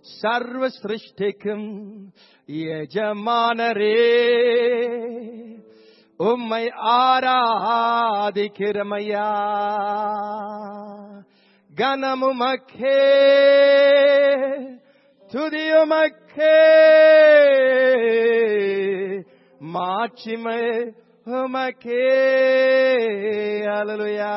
சர்வ சிருஷ்டிக்கும் எஜமானரே உம்மை ஆராதிக்கிறமையா கனமுமக்கே துதியுமக்கே மாட்சிமை உமக்கே ஹalleluya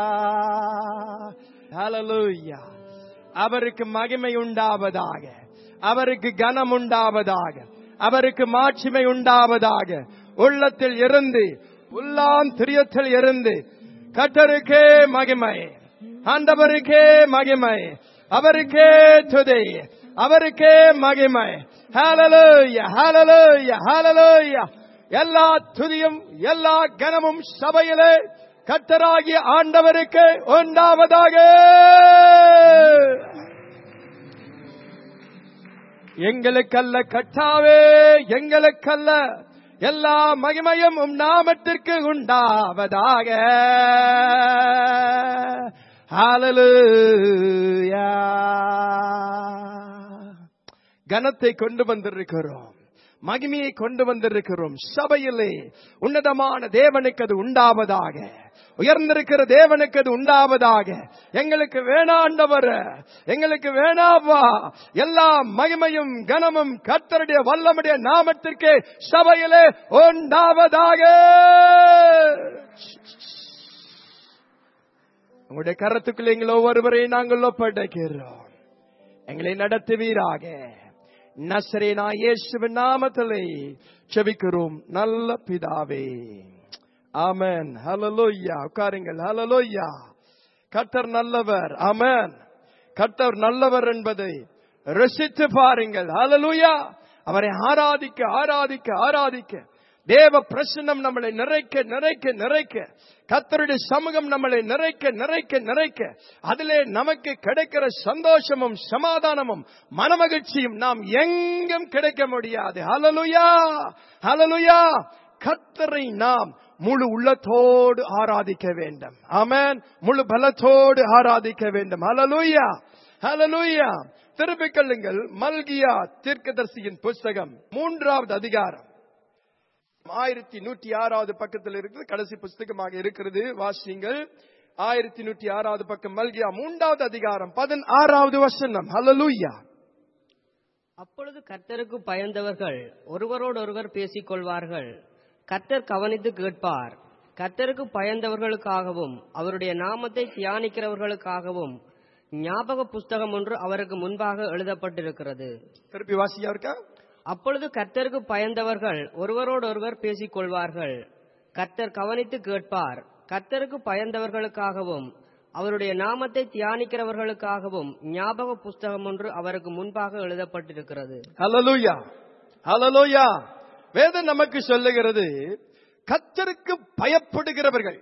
ஹalleluya அவருக்கு மகிமை உண்டாவதாக அவருக்கு கனம் உண்டாவதாக அவருக்கு மாட்சிமை உண்டாவதாக உள்ளத்தில் இருந்து உள்ளாம் திரியத்தில் இருந்து கட்டருக்கே மகிமை ஆண்டவருக்கே மகிமை அவருக்கே துதி அவருக்கே மகிமை ஹalleluya ஹalleluya ஹalleluya எல்லா துதியும் எல்லா கனமும் சபையிலே கத்தராகிய ஆண்டவருக்கு உண்டாவதாக எங்களுக்கல்ல கட்டாவே எங்களுக்கல்ல எல்லா மகிமையும் உம் நாமத்திற்கு உண்டாவதாக ஹalleluya கனத்தை கொண்டு வந்திருக்கிறோம் மகிமையை கொண்டு வந்திருக்கிறோம் சபையிலே உன்னதமான தேவனுக்கு அது உண்டாவதாக உயர்ந்திருக்கிற தேவனுக்கு அது உண்டாவதாக எங்களுக்கு வேணாண்டவர் எங்களுக்கு வேணாவா எல்லா மகிமையும் கனமும் கர்த்தருடைய வல்லமுடைய நாமத்திற்கு சபையிலே உண்டாவதாக உங்களுடைய கரத்துக்குள்ள எங்கள் ஒவ்வொருவரையும் நாங்கள் ஒப்படைக்கிறோம் எங்களை நடத்துவீராக நசரேனா இயேசுவின் நாமத்திலே செபிக்கிறோம் நல்ல பிதாவே ஆமென் ஹalleluya உட்காருங்கள் ஹalleluya கர்த்தர் நல்லவர் ஆமென் கர்த்தர் நல்லவர் என்பதை ரசித்து பாருங்கள் ஹalleluya அவரை ஆராதிக்க ஆராதிக்க ஆராதிக்க தேவ பிரசன்னம் நம்மளை நிறைக்க நிறைக்க நிறைக்க கத்தருடைய சமூகம் நம்மளை நிறைக்க நிறைக்க நிறைக்க அதிலே நமக்கு கிடைக்கிற சந்தோஷமும் சமாதானமும் மனமகிழ்ச்சியும் நாம் எங்கும் கிடைக்க முடியாது ஹalleluya ஹalleluya கத்தரை நாம் முழு உள்ளத்தோடு ஆராதிக்க வேண்டும் ஆமென் முழு பலத்தோடு ஆராதிக்க வேண்டும் ஹalleluya ஹalleluya திருப்பிக் கொள்ளுங்கள் மல்கியா தீர்க்கதரிசியின் புஸ்தகம் மூன்றாவது அதிகாரம் ஆயிரத்தி நூற்றி ஆறாவது பக்கத்தில் இருக்குது கடைசி புஸ்தகமாக இருக்கிறது வாசிங்கள் ஆயிரத்தி நூற்றி ஆறாவது பக்கம் மல்கியா மூன்றாவது அதிகாரம் பதினாறாவது வசனம் ஹalleluya அப்பொழுது கர்த்தருக்கு பயந்தவர்கள் ஒருவரோடொருவர் பேசிக் கொள்வார்கள் கர்த்தர் கவனித்து கேட்பார் கர்த்தருக்கு பயந்தவர்களுக்காகவும் அவருடைய நாமத்தை தியானிக்கிறவர்களுக்காகவும் ஞாபக புஸ்தகம் ஒன்று அவருக்கு முன்பாக எழுதப்பட்டிருக்கிறது திருப்பி வாசியா இருக்கா அப்பொழுது கர்த்தருக்கு பயந்தவர்கள் ஒருவரோடொருவர் பேசிக் கொள்வார்கள் கர்த்தர் கவனித்து கேட்பார் கர்த்தருக்கு பயந்தவர்களுக்காகவும் அவருடைய நாமத்தை தியானிக்கிறவர்களுக்காகவும் ஞாபக புஸ்தகம் ஒன்று அவருக்கு முன்பாக எழுதப்பட்டிருக்கிறது ஹalleluya ஹalleluya வேதம் நமக்கு சொல்லுகிறது கத்தருக்கு பயப்படுகிறவர்கள்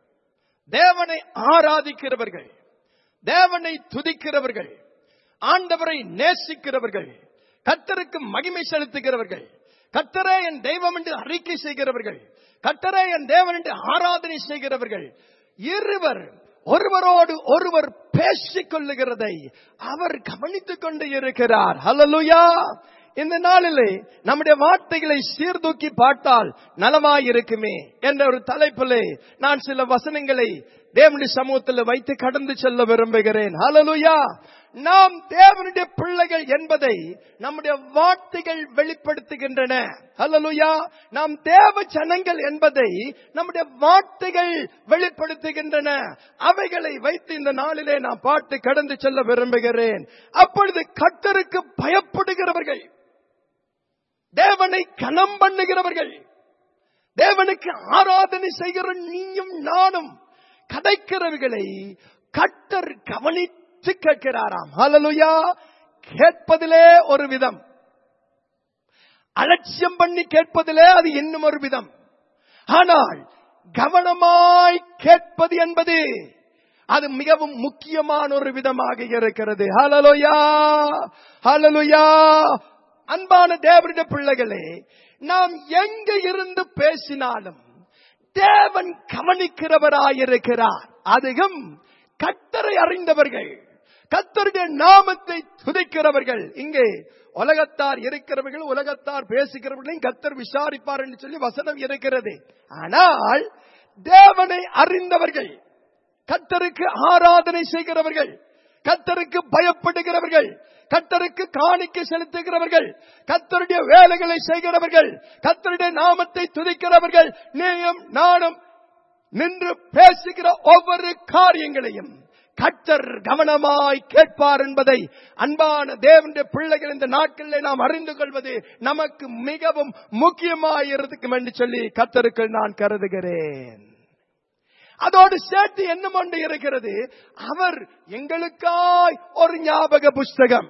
தேவனை ஆராதிக்கிறவர்கள் தேவனை துதிக்கிறவர்கள் ஆண்டவரை நேசிக்கிறவர்கள் கத்தருக்கு மகிமை செலுத்துகிறவர்கள் கத்தரே என் தெய்வம் என்று அறிக்கை செய்கிறவர்கள் கத்தரே என் தேவன் என்று ஆராதனை செய்கிறவர்கள் இருவர் ஒருவரோடு ஒருவர் பேசிக் கொள்ளுகிறதை அவர் கவனித்துக் கொண்டு இருக்கிறார் ஹalleluya இந்த நாளிலே நம்முடைய வார்த்தைகளை சீர்தூக்கி பார்த்தால் நலமாயிருக்குமே என்ற ஒரு தலைப்பிலே நான் சில வசனங்களை தேவனுடைய சமூகத்தில் வைத்து கடந்து செல்ல விரும்புகிறேன் ஹalleluya நாம் தேவனுடைய பிள்ளைகள் என்பதை நம்முடைய வார்த்தைகள் வெளிப்படுத்துகின்றன ஹalleluya நாம் தேவ ஜனங்கள் என்பதை நம்முடைய வார்த்தைகள் வெளிப்படுத்துகின்றன அவைகளை வைத்து இந்த நாளிலே நான் பாட்டு கடந்து செல்ல விரும்புகிறேன் அப்பொழுது கர்த்தருக்கு பயப்படுகிறவர்கள் தேவனை கனம் பண்ணுகிறவர்கள் தேவனுக்கு ஆராதனை செய்கிற நீயும் நானும் கதைக்கிறவர்களை கட்டர் கவனித்து கேட்கிறாராம் ஹalleluya கேட்பதிலே ஒரு விதம் அலட்சியம் பண்ணி கேட்பதிலே அது இன்னும் ஒரு விதம் ஆனால் கவனமாய் கேட்பது என்பது அது மிகவும் முக்கியமான ஒரு விதமாக இருக்கிறது ஹalleluya ஹalleluya அன்பான தேவனுடைய பிள்ளைகளே நாம் எங்க இருந்து பேசினாலும் தேவன் கவனிக்கிறவராயிருக்கிறார் அதிகம் கத்தரை அறிந்தவர்கள் கத்தருடைய நாமத்தை துதிக்கிறவர்கள் இங்கே உலகத்தார் இருக்கிறவர்கள் உலகத்தார் பேசுகிறவர்களையும் கத்தர் விசாரிப்பார் என்று சொல்லி வசனம் இருக்கிறது ஆனால் தேவனை அறிந்தவர்கள் கத்தருக்கு ஆராதனை செய்கிறவர்கள் கத்தருக்கு பயப்படுகிறவர்கள் கத்தருக்கு காணிக்கை செலுத்துகிறவர்கள் கத்தருடைய வேலைகளை செய்கிறவர்கள் கத்தருடைய நாமத்தை துதிக்கிறவர்கள் நீயும் நானும் நின்று பேசுகிற ஒவ்வொரு காரியங்களையும் கத்தர் கவனமாய் கேட்பார் என்பதை அன்பான தேவனுடைய பிள்ளைகள் இந்த நாட்களில் நாம் அறிந்து கொள்வது நமக்கு மிகவும் முக்கியமாய் இருக்கும் என்று சொல்லி கத்தருக்கு நான் கருதுகிறேன் அதோடு சேர்த்து என்ன ஒன்று இருக்கிறது அவர் எங்களுக்காய் ஒரு ஞாபக புஸ்தகம்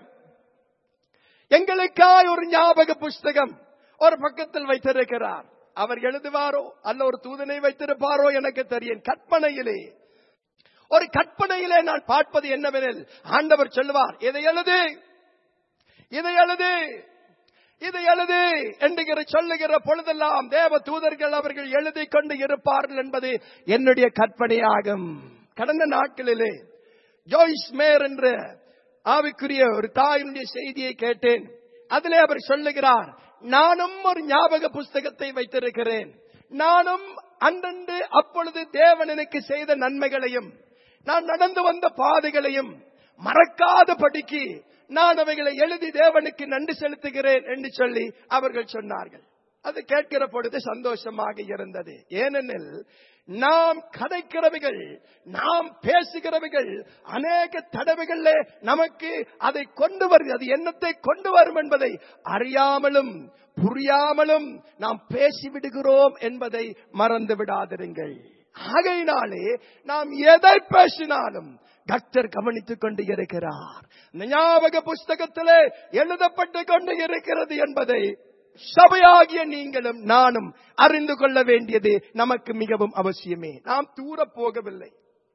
எங்களுக்காய் ஒரு ஞாபக புஸ்தகம் ஒரு பக்கத்தில் வைத்திருக்கிறார் அவர் எழுதுவாரோ அல்ல ஒரு தூதனை வைத்திருப்பாரோ எனக்கு தெரியும் கற்பனையிலே ஒரு கற்பனையிலே நான் பார்ப்பது என்னவெனில் ஆண்டவர் சொல்லுவார் இதை எழுது இதை எழுது இதை எழுது என்கிற சொல்லுகிற பொழுதெல்லாம் தேவ தூதர்கள் அவர்கள் எழுதி கொண்டு இருப்பார்கள் என்பது என்னுடைய கற்பனையாகும் கடந்த நாட்களிலே ஜோய்ஸ் மேர் என்ற ஆவிக்குரிய ஒரு தாயினுடைய செய்தியை கேட்டேன் அதிலே அவர் சொல்லுகிறார் நானும் ஒரு ஞாபக புஸ்தகத்தை வைத்திருக்கிறேன் நானும் அன்றன்று அப்பொழுது தேவன் எனக்கு செய்த நன்மைகளையும் நான் நடந்து வந்த பாதைகளையும் மறக்காத படிக்கு நான் அவைகளை எழுதி தேவனுக்கு நன்றி செலுத்துகிறேன் என்று சொல்லி அவர்கள் சொன்னார்கள் அது கேட்கிற பொழுது சந்தோஷமாக இருந்தது ஏனெனில் நாம் கதைக்கிறவைகள் நாம் பேசுகிறவைகள் அநேக தடவைகள்ல நமக்கு அதை கொண்டு வரும் அது எண்ணத்தை கொண்டு வரும் என்பதை அறியாமலும் புரியாமலும் நாம் பேசிவிடுகிறோம் என்பதை மறந்து விடாதிருங்கள் ஆகையினாலே நாம் எதை பேசினாலும் கர்த்தர் கவனித்துக் கொண்டு இருக்கிறார் இந்த ஞாபக புஸ்தகத்திலே எழுதப்பட்டு கொண்டு இருக்கிறது என்பதை சபையாகிய நீங்களும் நானும் அறிந்து கொள்ள வேண்டியது நமக்கு மிகவும் அவசியமே நாம் தூர போகவில்லை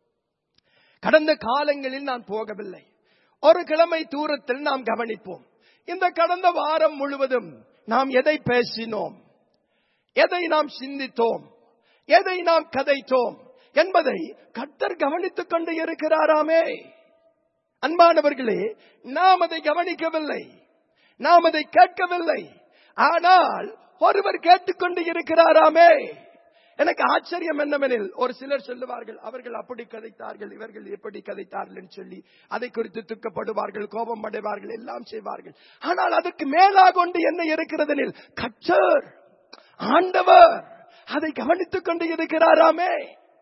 கடந்த காலங்களில் நான் போகவில்லை ஒரு கிழமை தூரத்தில் நாம் கவனிப்போம் இந்த கடந்த வாரம் முழுவதும் நாம் எதை பேசினோம் எதை நாம் சிந்தித்தோம் எதை நாம் கதைத்தோம் என்பதை கர்த்தர் கவனித்துக் கொண்டு இருக்கிறாராமே அன்பானவர்களே நாம் அதை கவனிக்கவில்லை நாம் அதை கேட்கவில்லை ஆனால் ஒருவர் கேட்டுக்கொண்டு இருக்கிறாராமே எனக்கு ஆச்சரியம் என்னவெனில் ஒரு சிலர் சொல்லுவார்கள் அவர்கள் அப்படி கதைத்தார்கள் இவர்கள் எப்படி கதைத்தார்கள் என்று சொல்லி அதை குறித்து துக்கப்படுவார்கள் கோபம் அடைவார்கள் எல்லாம் செய்வார்கள் ஆனால் அதற்கு மேலாக ஒன்று என்ன இருக்கிறதெனில் கச்சர் ஆண்டவர் அதை கவனித்துக் கொண்டு இருக்கிறாராமே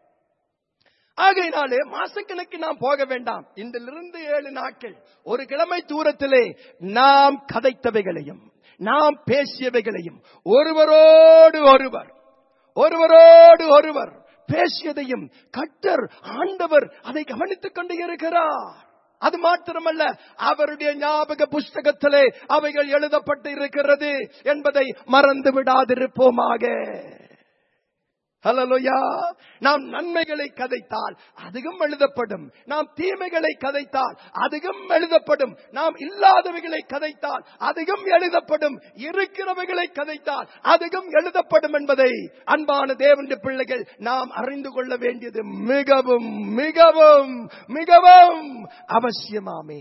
ஆகையினாலே மாசக்கணக்கு நாம் போக வேண்டாம் இன்றிலிருந்து ஏழு நாட்கள் ஒரு கிழமை தூரத்திலே நாம் கதைத்தவைகளையும் நாம் பேசியவைகளையும் ஒருவரோடு ஒருவர் ஒருவரோடு ஒருவர் பேசியதையும் கட்டர் ஆண்டவர் அதை கவனித்துக் கொண்டு இருக்கிறார் அது மாத்திரமல்ல அவருடைய ஞாபக புஸ்தகத்திலே அவைகள் எழுதப்பட்டு இருக்கிறது என்பதை மறந்து விடாதிருப்போமாக ஹலலுயா நாம் நன்மைகளை கதைத்தால் அதுவும் எழுதப்படும் நாம் தீமைகளை கதைத்தால் அதுவும் எழுதப்படும் நாம் இல்லாதவைகளை கதைத்தால் அதுவும் எழுதப்படும் இருக்கிறவைகளை கதைத்தால் அதுவும் எழுதப்படும் என்பதை அன்பான தேவனுடைய பிள்ளைகள் நாம் அறிந்து கொள்ள வேண்டியது மிகவும் மிகவும் மிகவும் அவசியமாமே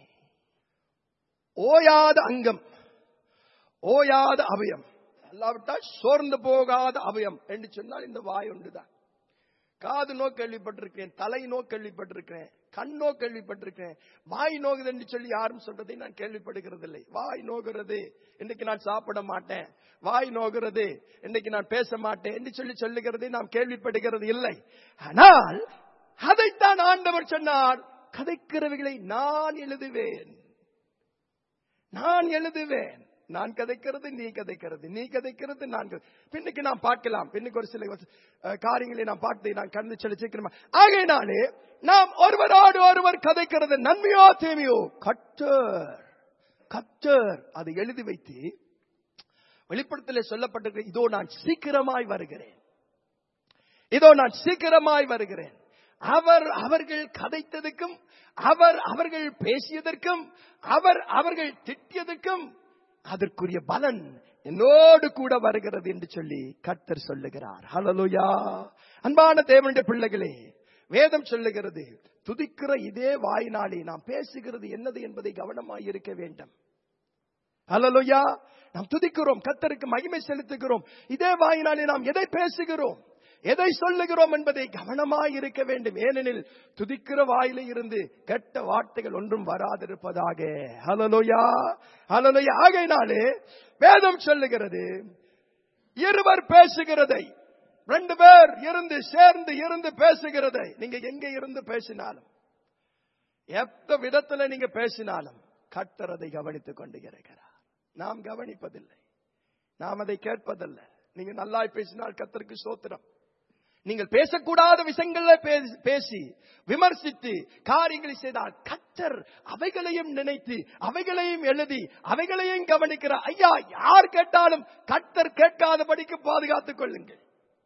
ஓயாத அங்கம் ஓயாத அவயம் அல்லாவிட்டால் சோர்ந்து போகாத அவயம் என்று சொன்னால் இந்த வாய் ஒன்றுதான் காது நோ கேள்விப்பட்டிருக்கிறேன் தலை நோ கேள்விப்பட்டிருக்கிறேன் கண் நோ கேள்விப்பட்டிருக்கிறேன் வாய் நோகுது என்று சொல்லி யாரும் சொல்றதை நான் கேள்விப்படுகிறதில்லை வாய் நோகிறது இன்னைக்கு நான் சாப்பிட மாட்டேன் வாய் நோகிறது இன்னைக்கு நான் பேச மாட்டேன் என்று சொல்லி சொல்லுகிறதை நாம் கேள்விப்படுகிறது இல்லை ஆனால் அதைத்தான் ஆண்டவர் சொன்னார் கதைக்கிறவைகளை நான் எழுதுவேன் நான் எழுதுவேன் நான் கதைக்கிறது நீ கதைக்கிறது நீ கதைக்கிறது நான் கதை- பின்னுக்கு நாம் பார்க்கலாம் பின்னுக்கு ஒரு சில அஹ், காரியங்களை நாம் பார்த்து நான் கண்டு சொல்லி சீக்கிரமா ஆகையினாலே நாம் ஒருவரோடு ஒருவர் கதைக்கிறது நன்மையோ தீமையோ கட்டர் கட்டர் அதை எழுதி வைத்து வெளிப்படத்திலே சொல்லப்பட்டிருக்கிற இதோ நான் சீக்கிரமாய் வருகிறேன் இதோ நான் சீக்கிரமாய் வருகிறேன் அவர் அவர்கள் கதைத்ததுக்கும் அவர் அவர்கள் பேசியதற்கும் அவர் அவர்கள் திட்டியதற்கும் அதற்குரிய பலன் என்னோடு கூட வருகிறது என்று சொல்லி கர்த்தர் சொல்லுகிறார் ஹalleluya அன்பான தேவனுடைய பிள்ளைகளே வேதம் சொல்லுகிறது துதிக்கிற இதே வாயினாலே நாம் பேசுகிறது என்னது என்பதை கவனமாய் இருக்க வேண்டும் அல்லலுயா நாம் துதிக்கிறோம் கத்தருக்கு மகிமை செலுத்துகிறோம் இதே வாயினாலே நாம் எதை பேசுகிறோம் எதை சொல்லுகிறோம் என்பதை கவனமாய் இருக்க வேண்டும் ஏனெனில் துதிக்கிற வாயில இருந்து கெட்ட வார்த்தைகள் ஒன்றும் வராதிருப்பதாக ஹலலோயா ஹலலோயா ஆகையினாலே வேதம் சொல்லுகிறது இருவர் பேசுகிறதை ரெண்டு பேர் இருந்து சேர்ந்து இருந்து பேசுகிறதை நீங்க எங்க இருந்து பேசினாலும் எந்த விதத்துல நீங்க பேசினாலும் கர்த்தர் அதை கவனித்துக் கொண்டு இருக்கிறார் நாம் கவனிப்பதில்லை நாம் அதை கேட்பதில்லை நீங்க நல்லாய் பேசினால் கர்த்தருக்கு சோத்திரம் நீங்கள் பேசக்கூடாத விஷயங்கள பே- பேசி விமர்சித்து காரியங்களை செய்தால் கத்தர் அவைகளையும் நினைத்து அவைகளையும் எழுதி அவைகளையும் கவனிக்கிறார் ஐயா யார் கேட்டாலும் கத்தர் கேட்காதபடிக்கு பாதுகாத்துக் கொள்ளுங்கள்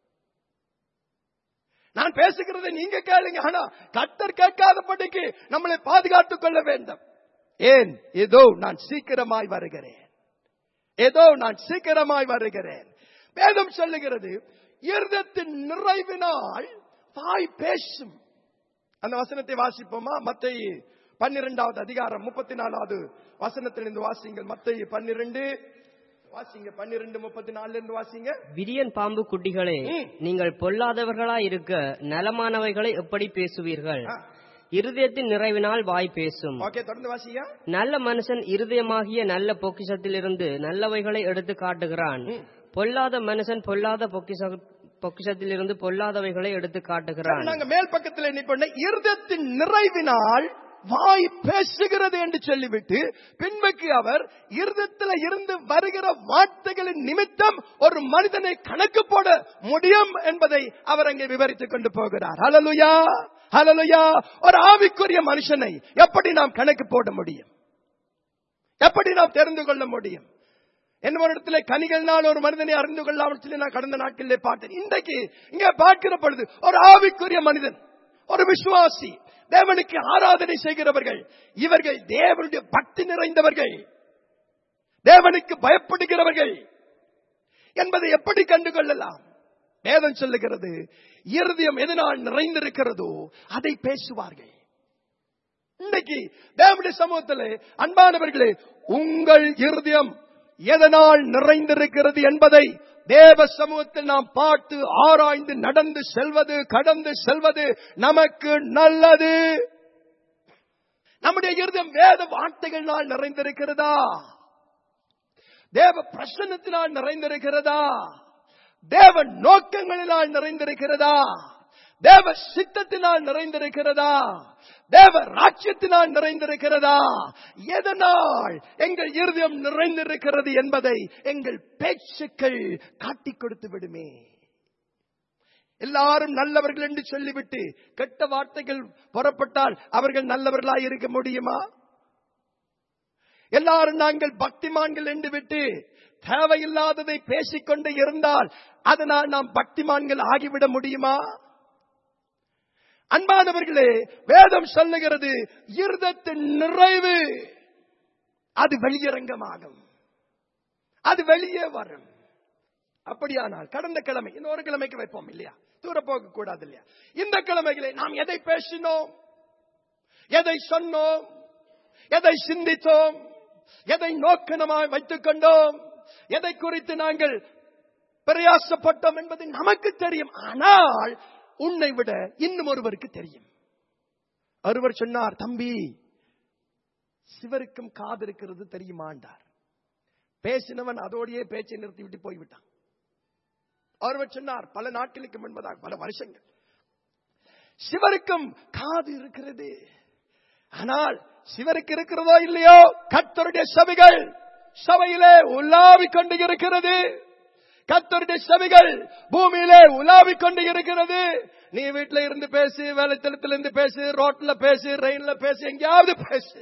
நான் பேசுகிறதை நீங்க கேளுங்க ஆனா கத்தர் கேட்காதபடிக்கு நம்மளை பாதுகாத்துக் கொள்ள வேண்டும் ஏன் ஏதோ நான் சீக்கிரமாய் வருகிறேன் ஏதோ நான் சீக்கிரமாய் வருகிறேன் வேதம் சொல்லுகிறது இருதத்தின் நிறைவினால் வாய் பேசும் அந்த வசனத்தை வாசிப்போமா மத்திய பன்னிரெண்டாவது அதிகாரம் முப்பத்தி நாலாவது வசனத்திலிருந்து வாசிங்கள் மத்திய பன்னிரெண்டு வாசிங்க பன்னிரெண்டு முப்பத்தி நாலுல இருந்து வாசிங்க விரியன் பாம்பு குட்டிகளே ம். நீங்கள் பொல்லாதவர்களாய் இருக்க நலமானவைகளை எப்படி பேசுவீர்கள் ஆ. இருதயத்தின் நிறைவினால் வாய் பேசும் ஓகே தொடர்ந்து வாசிங்க நல்ல மனுஷன் இருதயமாகிய நல்ல பொக்கிஷத்திலிருந்து நல்லவைகளை எடுத்து காட்டுகிறான் பொல்லாத மனுஷன் பொல்லாத பொக்கிஷ பொக்கிஷத்திலிருந்து பொல்லாதவைகளை எடுத்து காட்டுகிறான் நாங்க மேல் பக்கத்தில் என்ன பண்ண இருதத்தின் நிறைவினால் வாய் பேசுகிறது என்று சொல்லிவிட்டு பின்புக்கு அவர் இருதத்தில் இருந்து வருகிற வார்த்தைகளின் நிமித்தம் ஒரு மனிதனை கணக்கு போட முடியும் என்பதை அவர் அங்கே விவரித்துக் கொண்டு போகிறார் ஹலலுயா ஹலலுயா ஒரு ஆவிக்குரிய மனுஷனை எப்படி நாம் கணக்கு போட முடியும் எப்படி நாம் தெரிந்து கொள்ள முடியும் என்ன ஒரு இடத்துல கனிகள்னால் ஒரு மனிதனை அறிந்து கொள்ளாமல் சொல்லி நான் கடந்த நாட்களிலே பார்த்தேன் இன்றைக்கு இங்க பார்க்கிற பொழுது ஒரு ஆவிக்குரிய மனிதன் ஒரு விசுவாசி தேவனுக்கு ஆராதனை செய்கிறவர்கள் இவர்கள் தேவனுடைய பக்தி நிறைந்தவர்கள் தேவனுக்கு பயப்படுகிறவர்கள் என்பதை எப்படி கண்டு கொள்ளலாம் வேதம் சொல்லுகிறது இருதயம் எதனால் நிறைந்திருக்கிறதோ அதை பேசுவார்கள் இன்றைக்கு தேவனுடைய சமூகத்தில் அன்பானவர்களே உங்கள் இருதயம் எதனால் நிறைந்திருக்கிறது என்பதை தேவ சமூகத்தில் நாம் பார்த்து ஆராய்ந்து நடந்து செல்வது கடந்து செல்வது நமக்கு நல்லது நம்முடைய இருதயம் வேத வார்த்தைகளினால் நிறைந்திருக்கிறதா தேவ பிரசன்னத்தினால் நிறைந்திருக்கிறதா தேவ நோக்கங்களினால் நிறைந்திருக்கிறதா தேவ சித்தத்தினால் நிறைந்திருக்கிறதா தேவ ராஜ்யத்தினால் நிறைந்திருக்கிறதா எதனால் எங்கள் இருதயம் நிறைந்திருக்கிறது என்பதை எங்கள் பேச்சுக்கள் காட்டிக் கொடுத்து விடுமே எல்லாரும் நல்லவர்கள் என்று சொல்லிவிட்டு கெட்ட வார்த்தைகள் புறப்பட்டால் அவர்கள் நல்லவர்களாய் இருக்க முடியுமா எல்லாரும் நாங்கள் பக்திமான்கள் என்று விட்டு தேவையில்லாததை பேசிக்கொண்டு இருந்தால் அதனால் நாம் பக்திமான்கள் ஆகிவிட முடியுமா அன்பானவர்களே வேதம் சொல்லுகிறது இருதத்தின் நிறைவு அது வெளியரங்கமாகும் அது வெளியே வரும் அப்படியானால் கடந்த கிழமை இன்னொரு கிழமைக்கு வைப்போம் இல்லையா தூர போக கூடாது இல்லையா இந்த கிழமைகளை நாம் எதை பேசினோம் எதை சொன்னோம் எதை சிந்தித்தோம் எதை நோக்கணமாய் வைத்துக் கொண்டோம் எதை குறித்து நாங்கள் பிரயாசப்பட்டோம் என்பது நமக்கு தெரியும் ஆனால் உன்னை விட இன்னும் ஒருவருக்கு தெரியும் ஒருவர் சொன்னார் தம்பி சிவருக்கும் காது இருக்கிறது தெரியுமாண்டார் பேசினவன் அதோடையே பேச்சை நிறுத்தி விட்டு போய்விட்டான் ஒருவர் சொன்னார் பல நாட்களுக்கு முன்பதாக பல வருஷங்கள் சிவருக்கும் காது இருக்கிறது ஆனால் சிவருக்கு இருக்கிறதோ இல்லையோ கத்தருடைய சபைகள் சபையிலே உலாவிக் கொண்டு இருக்கிறது கத்தருடைய சபைகள் பூமியிலே உலாவிக் கொண்டு இருக்கிறது நீ வீட்டுல இருந்து பேசு வேலைத்தளத்துல இருந்து பேசு ரோட்ல பேசு ரெயின்ல பேசு எங்கேயாவது பேசு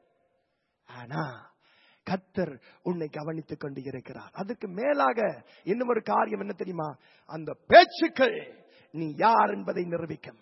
ஆனா கத்தர் உன்னை கவனித்துக் கொண்டு இருக்கிறார் அதுக்கு மேலாக இன்னும் ஒரு காரியம் என்ன தெரியுமா அந்த பேச்சுக்கள் நீ யார் என்பதை நிரூபிக்கும்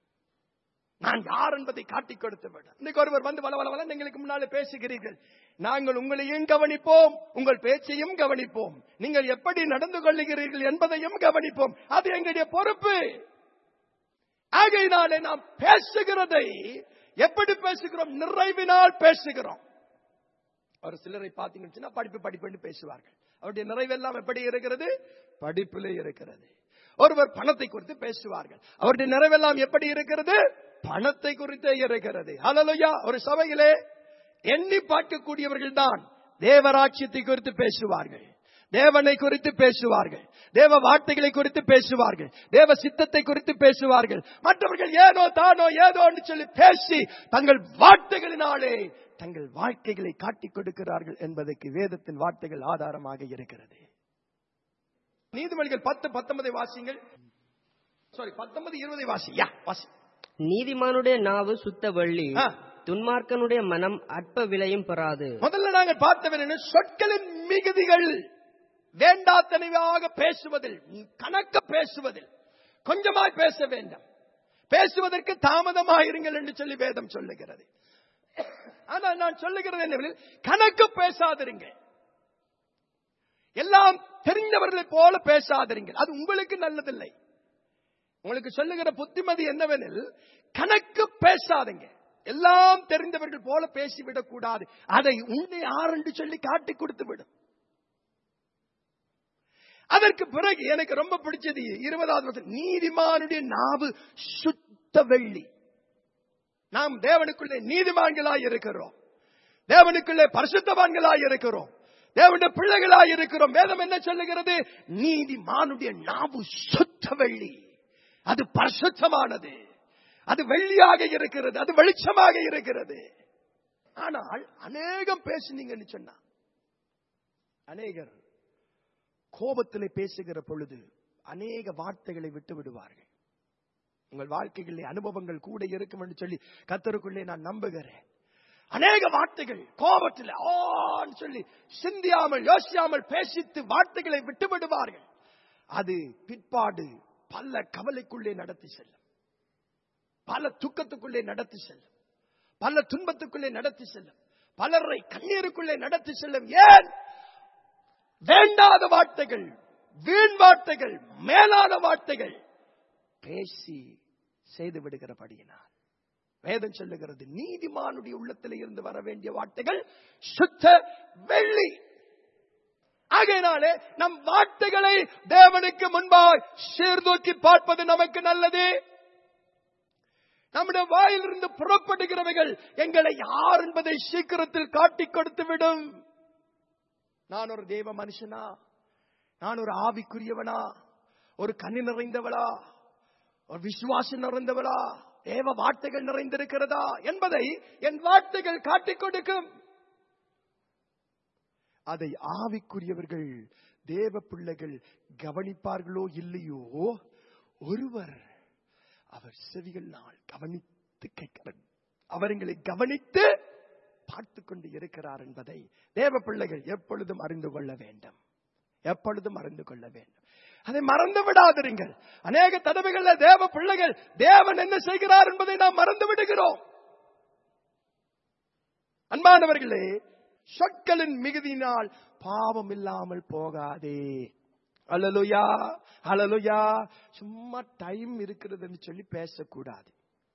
நான் யார் என்பதை காட்டிக் கொடுத்து விட இன்னைக்கு ஒருவர் வந்து வள வள எங்களுக்கு முன்னாலே பேசுகிறீர்கள் நாங்கள் உங்களையும் கவனிப்போம் உங்கள் பேச்சையும் கவனிப்போம் நீங்கள் எப்படி நடந்து கொள்ளுகிறீர்கள் என்பதையும் கவனிப்போம் அது எங்களுடைய பொறுப்பு ஆகையினாலே நாம் பேசுகிறதை எப்படி பேசுகிறோம் நிறைவினால் பேசுகிறோம் ஒரு சிலரை பார்த்தீங்கன்னா படிப்பு படிப்புன்னு பேசுவார்கள் அவருடைய நிறைவெல்லாம் எப்படி இருக்கிறது படிப்பிலே இருக்கிறது ஒருவர் பணத்தை குறித்து பேசுவார்கள் அவருடைய நிறைவெல்லாம் எப்படி இருக்கிறது பணத்தை குறித்தே இருக்கிறது ஹalleluya ஒரு சபையிலே எண்ணி பார்க்கக்கூடியவர்கள் தான் தேவராட்சியத்தை குறித்து பேசுவார்கள் தேவனை குறித்து பேசுவார்கள் தேவ வார்த்தைகளை குறித்து பேசுவார்கள் தேவ சித்தத்தை குறித்து பேசுவார்கள் மற்றவர்கள் ஏனோ தானோ ஏதோ சொல்லி பேசி தங்கள் வார்த்தைகளினாலே தங்கள் வாழ்க்கைகளை காட்டிக் கொடுக்கிறார்கள் என்பதற்கு வேதத்தின் வார்த்தைகள் ஆதாரமாக இருக்கிறது நீதிமொழிகள் பத்து பத்தொன்பதை வாசிங்கள் சாரி பத்தொன்பது இருபதை வாசி யா வாசி நீதிமானுடைய நாவு சுத்த வெள்ளி ஆ. துன்மார்க்கனுடைய மனம் அற்ப விலையும் பெறாது முதல்ல நாங்கள் பார்த்தவன் என்ன சொற்களின் மிகுதிகள் வேண்டாத்தனைவாக பேசுவதில் கணக்க பேசுவதில் கொஞ்சமாய் பேச வேண்டாம் பேசுவதற்கு தாமதமாயிருங்கள் என்று சொல்லி வேதம் சொல்லுகிறது ஆனால் நான் சொல்லுகிறது என்னவெனில் கணக்கு பேசாதிருங்க எல்லாம் தெரிந்தவர்களைப் போல பேசாதிருங்கள் அது உங்களுக்கு நல்லதில்லை உங்களுக்கு சொல்லுகிற புத்திமதி என்னவெனில் கணக்கு பேசாதீங்க எல்லாம் தெரிந்தவர்கள் போல பேசிவிடக் கூடாது அதை உன்னை யார் என்று சொல்லி காட்டி கொடுத்து விடும் அதற்கு பிறகு எனக்கு ரொம்ப பிடிச்சது இருபதாவது வசனம் நீதிமானுடைய நாவு சுத்த வெள்ளி நாம் தேவனுக்குள்ளே நீதிமான்களாய் இருக்கிறோம் தேவனுக்குள்ளே பரிசுத்தவான்களாய் இருக்கிறோம் தேவனுடைய பிள்ளைகளாய் இருக்கிறோம் வேதம் என்ன சொல்லுகிறது நீதிமானுடைய நாவு சுத்த வெள்ளி அது பரிசுத்தமானது அது வெள்ளியாக இருக்கிறது அது வெளிச்சமாக இருக்கிறது ஆனால் அநேகம் பேசுனீங்கன்னு சொன்னா அநேகர் கோபத்திலே பேசுகிற பொழுது அநேக வார்த்தைகளை விட்டு விடுவார்கள் உங்கள் வாழ்க்கைகளிலே அனுபவங்கள் கூட இருக்கும் என்று சொல்லி கத்தருக்குள்ளே நான் நம்புகிறேன் அநேக வார்த்தைகள் கோபத்தில் ஆன்னு சொல்லி சிந்தியாமல் யோசியாமல் பேசித்து வார்த்தைகளை விட்டு விடுவார்கள் அது பிற்பாடு பல கவலைக்குள்ளே நடத்தி செல்லும் பல துக்கத்துக்குள்ளே நடத்தி செல்லும் பல துன்பத்துக்குள்ளே நடத்தி செல்லும் பலரை கண்ணீருக்குள்ளே நடத்தி செல்லும் ஏன் வேண்டாத வார்த்தைகள் வீண் வார்த்தைகள் மேலான வார்த்தைகள் பேசி செய்து விடுகிறபடியினால் வேதம் சொல்லுகிறது நீதிமானுடைய உள்ளத்தில் இருந்து வர வேண்டிய வார்த்தைகள் சுத்த வெள்ளி ஆகையினாலே நம் வார்த்தைகளை தேவனுக்கு முன்பாய் சீர்தூக்கி பார்ப்பது நமக்கு நல்லது நம்முடைய வாயிலிருந்து புறப்படுகிறவைகள் எங்களை யார் என்பதை சீக்கிரத்தில் காட்டிக் கொடுத்து விடும் நான் ஒரு தேவ மனுஷனா நான் ஒரு ஆவிக்குரியவனா ஒரு கண்ணி நிறைந்தவளா ஒரு விசுவாசம் நிறைந்தவளா தேவ வார்த்தைகள் நிறைந்திருக்கிறதா என்பதை என் வார்த்தைகள் காட்டிக் கொடுக்கும் அதை ஆவிக்குரியவர்கள் தேவ பிள்ளைகள் கவனிப்பார்களோ இல்லையோ ஒருவர் அவர் செவிகளால் கவனித்து கேட்கிறார் அவர் எங்களை கவனித்து பார்த்து கொண்டு இருக்கிறார் என்பதை தேவ பிள்ளைகள் எப்பொழுதும் அறிந்து கொள்ள வேண்டும் எப்பொழுதும் அறிந்து கொள்ள வேண்டும் அதை மறந்து விடாதிருங்கள் அநேக தடவைகள்ல தேவ பிள்ளைகள் தேவன் என்ன செய்கிறார் என்பதை நாம் மறந்து விடுகிறோம் அன்பானவர்களே சொற்களின் மிகுதியினால் பாவம் இல்லாமல் போகாதே அலலுயா அலலுயா சும்மா டைம் இருக்கிறதுன்னு சொல்லி பேசக்கூடாது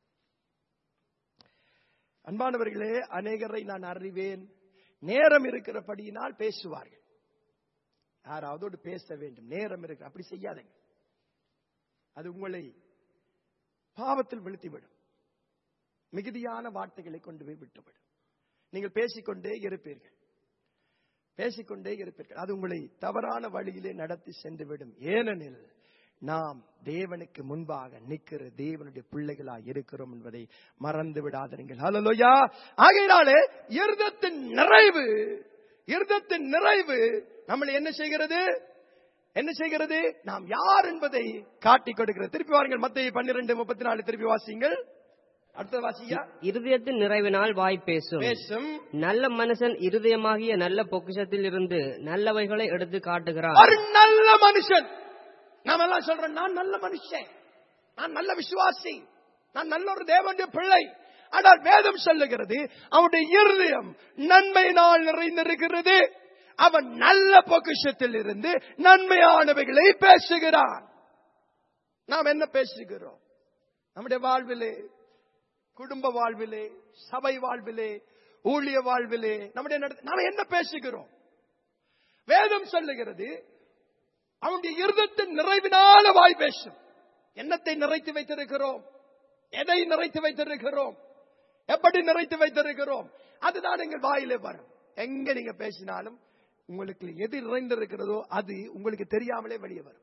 அன்பானவர்களே அநேகரை நான் அறிவேன் நேரம் இருக்கிறபடியினால் பேசுவார்கள் யாராவது பேச வேண்டும் நேரம் இருக்கு அப்படி செய்யாதீங்க அது உங்களை பாவத்தில் விழுத்திவிடும் மிகுதியான வார்த்தைகளை கொண்டு போய் விட்டுவிடும் நீங்கள் பேசிக்கொண்டே இருப்பீர்கள் பேசிக்கொண்டே இருப்பீர்கள் அது உங்களை தவறான வழியிலே நடத்தி சென்றுவிடும் ஏனெனில் நாம் தேவனுக்கு முன்பாக நிற்கிற தேவனுடைய பிள்ளைகளாய் இருக்கிறோம் என்பதை மறந்து விடாதீர்கள் ஹalleluya ஆகையினாலே இருதத்தின் நிறைவு இருதத்தின் நிறைவு நம்மளை என்ன செய்கிறது என்ன செய்கிறது நாம் யார் என்பதை காட்டிக் கொடுக்கிறது திருப்பி வாருங்கள் மத்திய பன்னிரண்டு முப்பத்தி நாலு திருப்பி வாசிங்கள் அடுத்த வாசியா இருதயத்தின் நிறைவினால் வாய் பேசும் பேசும் நல்ல மனுஷன் இருதயமாகிய நல்ல பொக்கிஷத்தில் இருந்து நல்லவைகளை எடுத்து காட்டுகிறான் ஒரு நல்ல மனுஷன் நாம எல்லாம் சொல்றோம் நான் நல்ல மனுஷன் நான் நல்ல விசுவாசி நான் நல்ல ஒரு தேவனுடைய பிள்ளை ஆனால் வேதம் சொல்லுகிறது அவனுடைய இருதயம் நன்மையினால் நிறைந்திருக்கிறது அவன் நல்ல பொக்கிஷத்தில் இருந்து நன்மையானவைகளை பேசுகிறான் நாம் என்ன பேசுகிறோம் நம்முடைய வாழ்விலே குடும்ப வாழ்விலே சபை வாழ்விலே ஊழிய வாழ்விலே நம்முடைய நட- நாம என்ன பேசுகிறோம் வேதம் சொல்லுகிறது அவனுடைய இருதத்தின் நிறைவினால வாய் பேசும் என்னத்தை நிறைத்து வைத்திருக்கிறோம் எதை நிறைத்து வைத்திருக்கிறோம் எப்படி நிறைத்து வைத்திருக்கிறோம் அதுதான் எங்கள் வாயிலே வரும் எங்க நீங்க பேசினாலும் உங்களுக்கு எது நிறைந்திருக்கிறதோ அது உங்களுக்கு தெரியாமலே வெளியே வரும்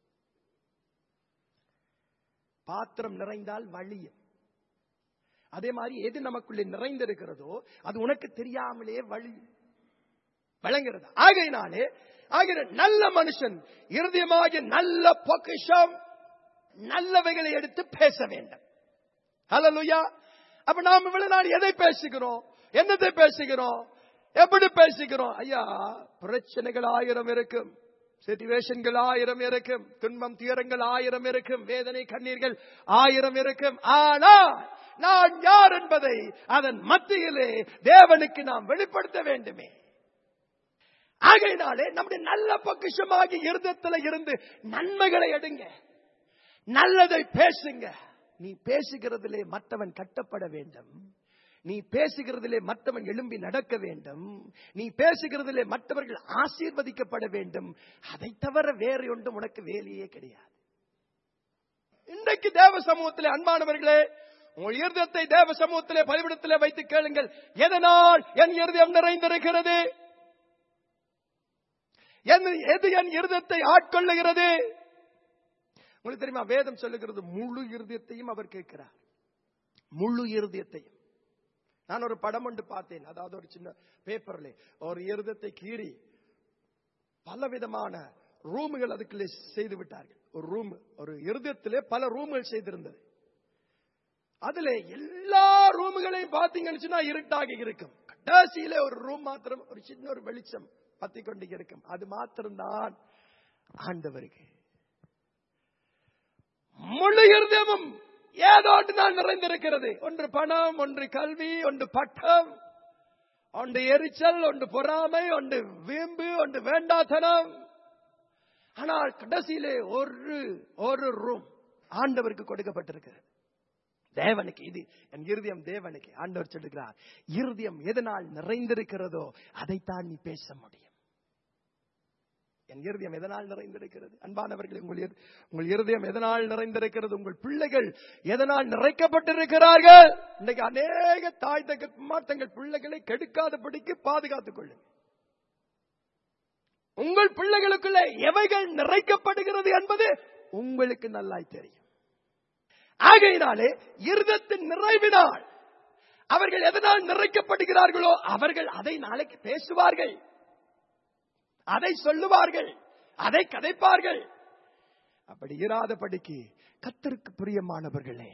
பாத்திரம் நிறைந்தால் வழியும் அதே மாதிரி எது நமக்குள்ளே நிறைந்திருக்கிறதோ அது உனக்கு தெரியாமலே வழி வழங்குறது ஆகையினாலே ஆகிற நல்ல மனுஷன் இருதயமாகிய நல்ல பொக்கிஷம் நல்லவைகளை எடுத்து பேச வேண்டும் ஹalleluya அப்ப நாம் இவ்வளவு நாள் எதை பேசுகிறோம் என்னத்தை பேசுகிறோம் எப்படி பேசுகிறோம் ஐயா பிரச்சனைகள் ஆயிரம் இருக்கும் சிச்சுவேஷன்கள் ஆயிரம் இருக்கும் துன்பம் துயரங்கள் ஆயிரம் இருக்கும் வேதனை கண்ணீர்கள் ஆயிரம் இருக்கும் ஆனால் நான் யார் என்பதை அதன் மத்தியிலே தேவனுக்கு நாம் வெளிப்படுத்த வேண்டுமே ஆகையினாலே நம்முடைய நல்ல பொக்கிஷமாகி இருதயத்தில் இருந்து நன்மைகளை எடுங்க நல்லதை பேசுங்க நீ பேசுகிறதிலே மற்றவன் கட்டப்பட வேண்டும் நீ பேசுகிறதிலே மற்றவன் எழும்பி நடக்க வேண்டும் நீ பேசுகிறதிலே மற்றவர்கள் ஆசீர்வதிக்கப்பட வேண்டும் அதை தவிர வேறு ஒன்றும் உனக்கு வேலையே கிடையாது இன்றைக்கு தேவ சமூகத்திலே அன்பானவர்களே உங்கள் இருதயத்தை தேவ சமூகத்திலே பலிபிடத்திலே வைத்து கேளுங்கள் எதனால் என் இருதயம் நிறைந்திருக்கிறது என்- எது என் இருதயத்தை ஆட்கொள்ளுகிறது உங்களுக்கு தெரியுமா வேதம் சொல்லுகிறது முழு இருதயத்தையும் அவர் கேட்கிறார் முழு இருதயத்தையும் நான் ஒரு படம் ஒன்று பார்த்தேன் அதாவது ஒரு சின்ன பேப்பர்ல ஒரு இருதயத்தை கீறி பலவிதமான ரூமுகள் அதுக்குள்ளே செய்து விட்டார்கள் ஒரு ரூம் ஒரு இருதயத்திலே பல ரூம்கள் செய்திருந்தது அதுல எல்லா ரூமுகளையும் பாத்தீங்கன்னு சொன்னா இருட்டாக இருக்கும் கடைசியில ஒரு ரூம் மாத்திரம் ஒரு சின்ன ஒரு வெளிச்சம் பத்தி கொண்டு இருக்கும் அது மாத்திரம்தான் ஆண்டவருக்கு முழு இருதயமும் ஏதோ ஒன்று நான் நிறைந்திருக்கிறது ஒன்று பணம் ஒன்று கல்வி ஒன்று பட்டம் ஒன்று எரிச்சல் ஒன்று பொறாமை ஒன்று வீம்பு ஒன்று வேண்டாத்தனம் ஆனால் கடைசியிலே ஒரு ஒரு ரூம் ஆண்டவருக்கு கொடுக்கப்பட்டிருக்கிறது தேவனுக்கு இது என் இருதயம் தேவனுக்கு ஆண்டவர் சொல்லுகிறார் இருதயம் எதனால் நிறைந்திருக்கிறதோ அதைத்தான் நீ பேச முடியும் என் இருதயம் எதனால் நிறைந்திருக்கிறது அன்பானவர்கள் உங்கள் இரு- உங்கள் இருதயம் எதனால் நிறைந்திருக்கிறது உங்கள் பிள்ளைகள் எதனால் நிறைக்கப்பட்டிருக்கிறார்கள் இன்னைக்கு அநேக தாய் தகப்பமார் தங்கள் பிள்ளைகளை கெடுக்காதபடிக்கு பாதுகாத்துக் கொள்ளுங்க உங்கள் பிள்ளைகளுக்குள்ளே எவைகள் நிறைக்கப்படுகிறது என்பது உங்களுக்கு நல்லாய் தெரியும் ஆகையினாலே இருதத்தின் நிறைவினால் அவர்கள் எதனால் நிறைக்கப்படுகிறார்களோ அவர்கள் அதை நாளைக்கு பேசுவார்கள் அதை சொல்லுவார்கள் அதை கதைப்பார்கள் அப்படி இராதபடிக்கு கத்தருக்கு பிரியமானவர்களே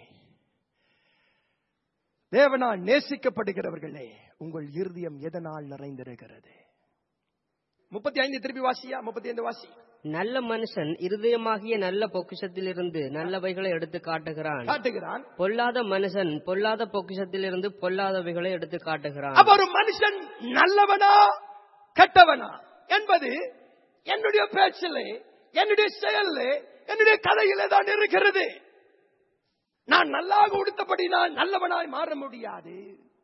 தேவனால் நேசிக்கப்படுகிறவர்களே உங்கள் இருதயம் எதனால் நிறைந்திருக்கிறது முப்பத்தி ஐந்து திருப்பி வாசியா முப்பத்தி ஐந்து வாசி நல்ல மனுஷன் இருதயமாகிய நல்ல பொக்கிஷத்திலிருந்து நல்லவைகளை எடுத்து காட்டுகிறான் காட்டுகிறான் பொல்லாத மனுஷன் பொல்லாத பொக்கிஷத்திலிருந்து பொல்லாதவைகளை எடுத்து காட்டுகிறான் அப்ப ஒரு மனுஷன் நல்லவனா கெட்டவனா என்பது என்னுடைய பேச்சிலே என்னுடைய செயலிலே என்னுடைய கதையிலே தான் இருக்கிறது நான் நல்லாக உடுத்தபடி நான் நல்லவனாய் மாற முடியாது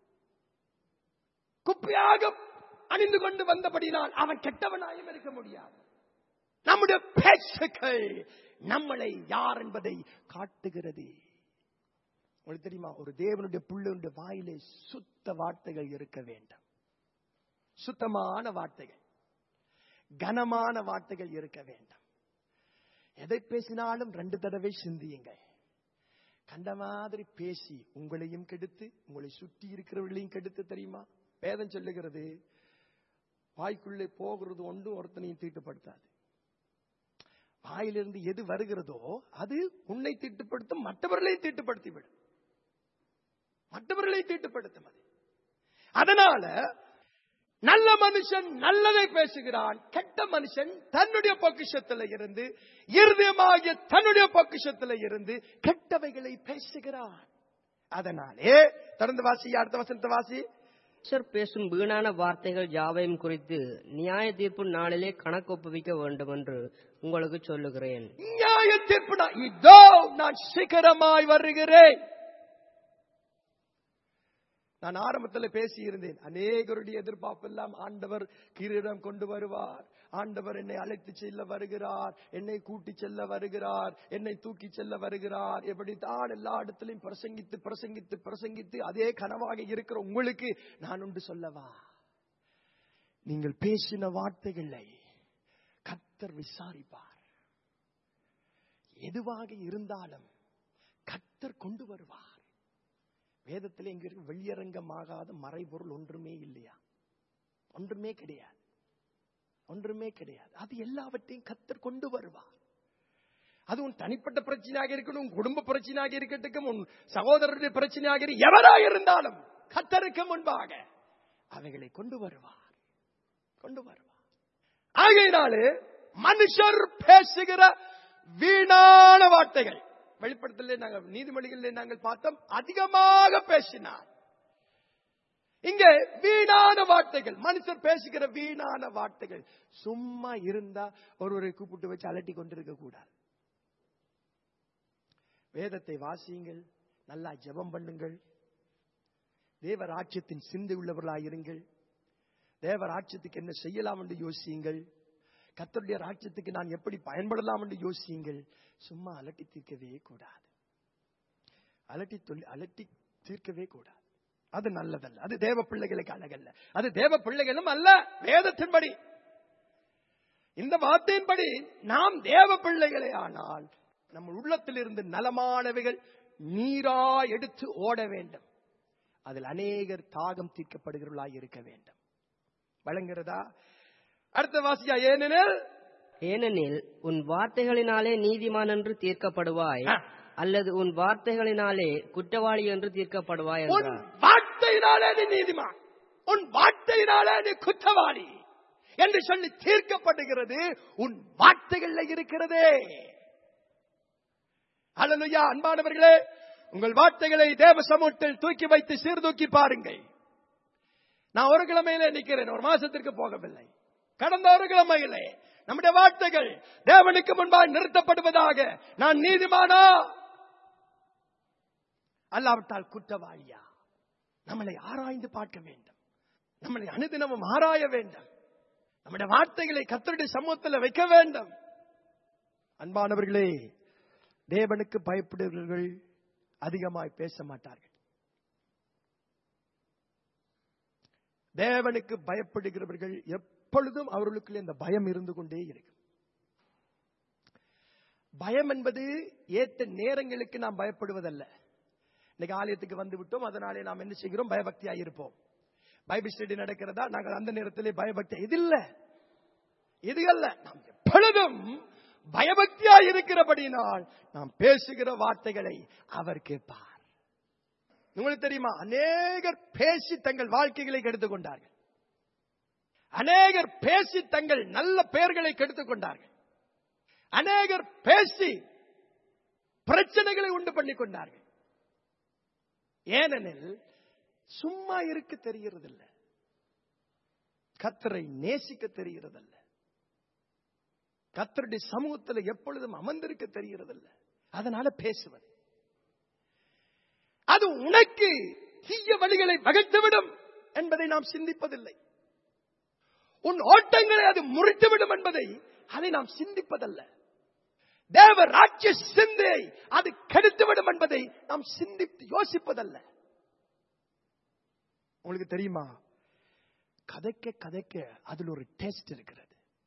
குப்பையாக அணிந்து கொண்டு வந்தபடினால் அவன் கெட்டவனாயும் இருக்க முடியாது நம்முடைய பேச்சுக்கள் நம்மளை யார் என்பதை காட்டுகிறது உங்களுக்கு தெரியுமா ஒரு தேவனுடைய புள்ளுடைய வாயிலே சுத்த வார்த்தைகள் இருக்க வேண்டும் சுத்தமான வார்த்தைகள் கனமான வார்த்தைகள் இருக்க வேண்டும் எதை பேசினாலும் ரெண்டு தடவை சிந்தியுங்கள் கண்ட மாதிரி பேசி உங்களையும் கெடுத்து உங்களை சுற்றி இருக்கிறவர்களையும் கெடுத்து தெரியுமா வேதம் சொல்லுகிறது வாய்க்குள்ளே போகிறது ஒன்றும் ஒருத்தனையும் தீட்டுப்படுத்தாது வாயிலிருந்து எது வருகிறதோ அது உன்னை தீட்டுப்படுத்தும் மற்றவர்களையும் தீட்டுப்படுத்தி விடும் மற்றவர்களை தீட்டுப்படுத்தும் அது அதனால நல்ல மனுஷன் நல்லதை பேசுகிறான் கெட்ட மனுஷன் தன்னுடைய பொக்கிஷத்துல இருந்து இருதயமாகிய தன்னுடைய பொக்கிஷத்துல இருந்து கெட்டவைகளை பேசுகிறான் அதனாலே தொடர்ந்து வாசி அடுத்த வசனத்தை வாசி மனுஷர் பேசும் வீணான வார்த்தைகள் யாவையும் குறித்து நியாய தீர்ப்பு நாளிலே கணக்கு ஒப்புவிக்க வேண்டும் என்று உங்களுக்கு சொல்லுகிறேன் நியாய தீர்ப்புனா இதோ நான் சீக்கிரமாய் வருகிறேன் நான் ஆரம்பத்தில் பேசி இருந்தேன் அநேகருடைய எதிர்பார்ப்பு எல்லாம் ஆண்டவர் கிரீடம் கொண்டு வருவார் ஆண்டவர் என்னை அழைத்து செல்ல வருகிறார் என்னை கூட்டி செல்ல வருகிறார் என்னை தூக்கி செல்ல வருகிறார் எப்படித்தான் எல்லா இடத்திலையும் பிரசங்கித்து பிரசங்கித்து பிரசங்கித்து அதே கனவாக இருக்கிற உங்களுக்கு நான் உண்டு சொல்லவா நீங்கள் பேசின வார்த்தைகளை கத்தர் விசாரிப்பார் எதுவாக இருந்தாலும் கத்தர் கொண்டு வருவார் வேதத்தில் இங்க இருக்கு வெளியரங்கமாகாத மறைபொருள் ஒன்றுமே இல்லையா ஒன்றுமே கிடையாது ஒன்றுமே கிடையாது அது எல்லாவற்றையும் கத்தர் கொண்டு வருவார் அது உன் தனிப்பட்ட பிரச்சனையாக இருக்கட்டும் உன் குடும்ப பிரச்சனையாக இருக்கட்டும் உன் சகோதரருடைய பிரச்சனையாக இரு- எவராக இருந்தாலும் கத்தருக்கு முன்பாக அவைகளை கொண்டு வருவார் கொண்டு வருவார் ஆகையினாலே மனுஷர் பேசுகிற வீணான வார்த்தைகள் வெளிப்படுத்தலே நாங்கள் நீதிமொழிகளிலே நாங்கள் பார்த்தோம் அதிகமாக பேசினார் இங்கே வீணான வார்த்தைகள் மனுஷர் பேசுகிற வீணான வார்த்தைகள் சும்மா இருந்தா ஒருவரை கூப்பிட்டு வச்சு அலட்டி கொண்டிருக்க கூடாது வேதத்தை வாசியுங்கள் நல்லா ஜெபம் பண்ணுங்கள் தேவ ராஜ்யத்தின் சிந்தை உள்ளவர்களாயிருங்கள் தேவ ராஜ்யத்துக்கு என்ன செய்யலாம் என்று யோசியுங்கள் கத்தருடைய ராஜ்யத்துக்கு நான் எப்படி பயன்படலாம் என்று யோசியுங்கள் சும்மா அலட்டி தீர்க்கவே கூடாது அலட்டி சொல்லி அலட்டி தீர்க்கவே கூடாது அது நல்லதல்ல அது தேவ பிள்ளைகளுக்கு அழகல்ல அது தேவ பிள்ளைகளும் அல்ல வேதத்தின்படி இந்த வார்த்தையின்படி நாம் தேவ பிள்ளைகளே ஆனால் நம்ம உள்ளத்தில் இருந்து நலமானவைகள் நீரா எடுத்து ஓட வேண்டும் அதில் அநேகர் தாகம் தீர்க்கப்படுகிறவர்களாய் இருக்க வேண்டும் வழங்குகிறதா அடுத்த வாசியா ஏனெனில் ஏனெனில் உன் வார்த்தைகளினாலே நீதிமான் என்று தீர்க்கப்படுவாய் ஆ. அல்லது உன் வார்த்தைகளினாலே குற்றவாளி என்று தீர்க்கப்படுவாய் உன் என்றார் வார்த்தையினாலே நீ நீதிமான் உன் வார்த்தையினாலே நீ குற்றவாளி என்று சொல்லி தீர்க்கப்படுகிறது உன் வார்த்தைகள்ல இருக்கிறதே அல்லலுயா அன்பானவர்களே உங்கள் வார்த்தைகளை தேவ சமூகத்தில் தூக்கி வைத்து சீர்தூக்கி பாருங்கள் நான் ஒரு கிழமையிலே நிக்கிறேன் ஒரு மாசத்திற்கு போகவில்லை கடந்த ஒரு கிழமையிலே நம்முடைய வார்த்தைகள் தேவனுக்கு முன்பாக நிறுத்தப்படுவதாக நான் நீதிமானா அல்லாவிட்டால் குற்றவாளியா நம்மளை ஆராய்ந்து பார்க்க வேண்டும் நம்மளை அனுதினமும் ஆராய வேண்டும் நம்முடைய வார்த்தைகளை கத்தருடைய சமூகத்தில் வைக்க வேண்டும் அன்பானவர்களே தேவனுக்கு பயப்படுகிறவர்கள் அதிகமாய் பேச மாட்டார்கள் தேவனுக்கு பயப்படுகிறவர்கள் எப்பொழுதும் அவர்களுக்குள்ள இந்த பயம் இருந்து கொண்டே இருக்கும் பயம் என்பது ஏற்ற நேரங்களுக்கு நாம் பயப்படுவதல்ல இன்னைக்கு ஆலயத்துக்கு வந்து விட்டோம் அதனாலே நாம் என்ன செய்கிறோம் பயபக்தியாக இருப்போம் பைபிள் ஸ்டடி நடக்கிறதா நாங்கள் அந்த நேரத்திலே பயபக்தி இது இல்ல இது அல்ல நாம் எப்பொழுதும் பயபக்தியா இருக்கிறபடியினால் நாம் பேசுகிற வார்த்தைகளை அவர் கேட்பார் உங்களுக்கு தெரியுமா அநேகர் பேசி தங்கள் வாழ்க்கைகளை கெடுத்துக் கொண்டார்கள் அநேகர் பேசி தங்கள் நல்ல பெயர்களை கெடுத்துக் கொண்டார்கள் அநேகர் பேசி பிரச்சனைகளை உண்டு பண்ணிக் கொண்டார்கள் ஏனெனில் சும்மா இருக்க தெரிகிறதில்ல கத்தரை நேசிக்க தெரிகிறதில்ல கத்தருடைய சமூகத்தில் எப்பொழுதும் அமர்ந்திருக்க தெரிகிறதில்ல அதனால பேசுவது அது உனக்கு தீய வழிகளை வகைத்துவிடும் என்பதை நாம் சிந்திப்பதில்லை உன் ஓட்டங்களை அது முறித்துவிடும் என்பதை அதை நாம் சிந்திப்பதல்ல தேவ ராஜ்ய சிந்தையை அது கெடுத்துவிடும் என்பதை நாம் சிந்தித்து யோசிப்பதல்ல உங்களுக்கு தெரியுமா கதைக்க கதைக்க அதில் ஒரு டேஸ்ட் இருக்கிறது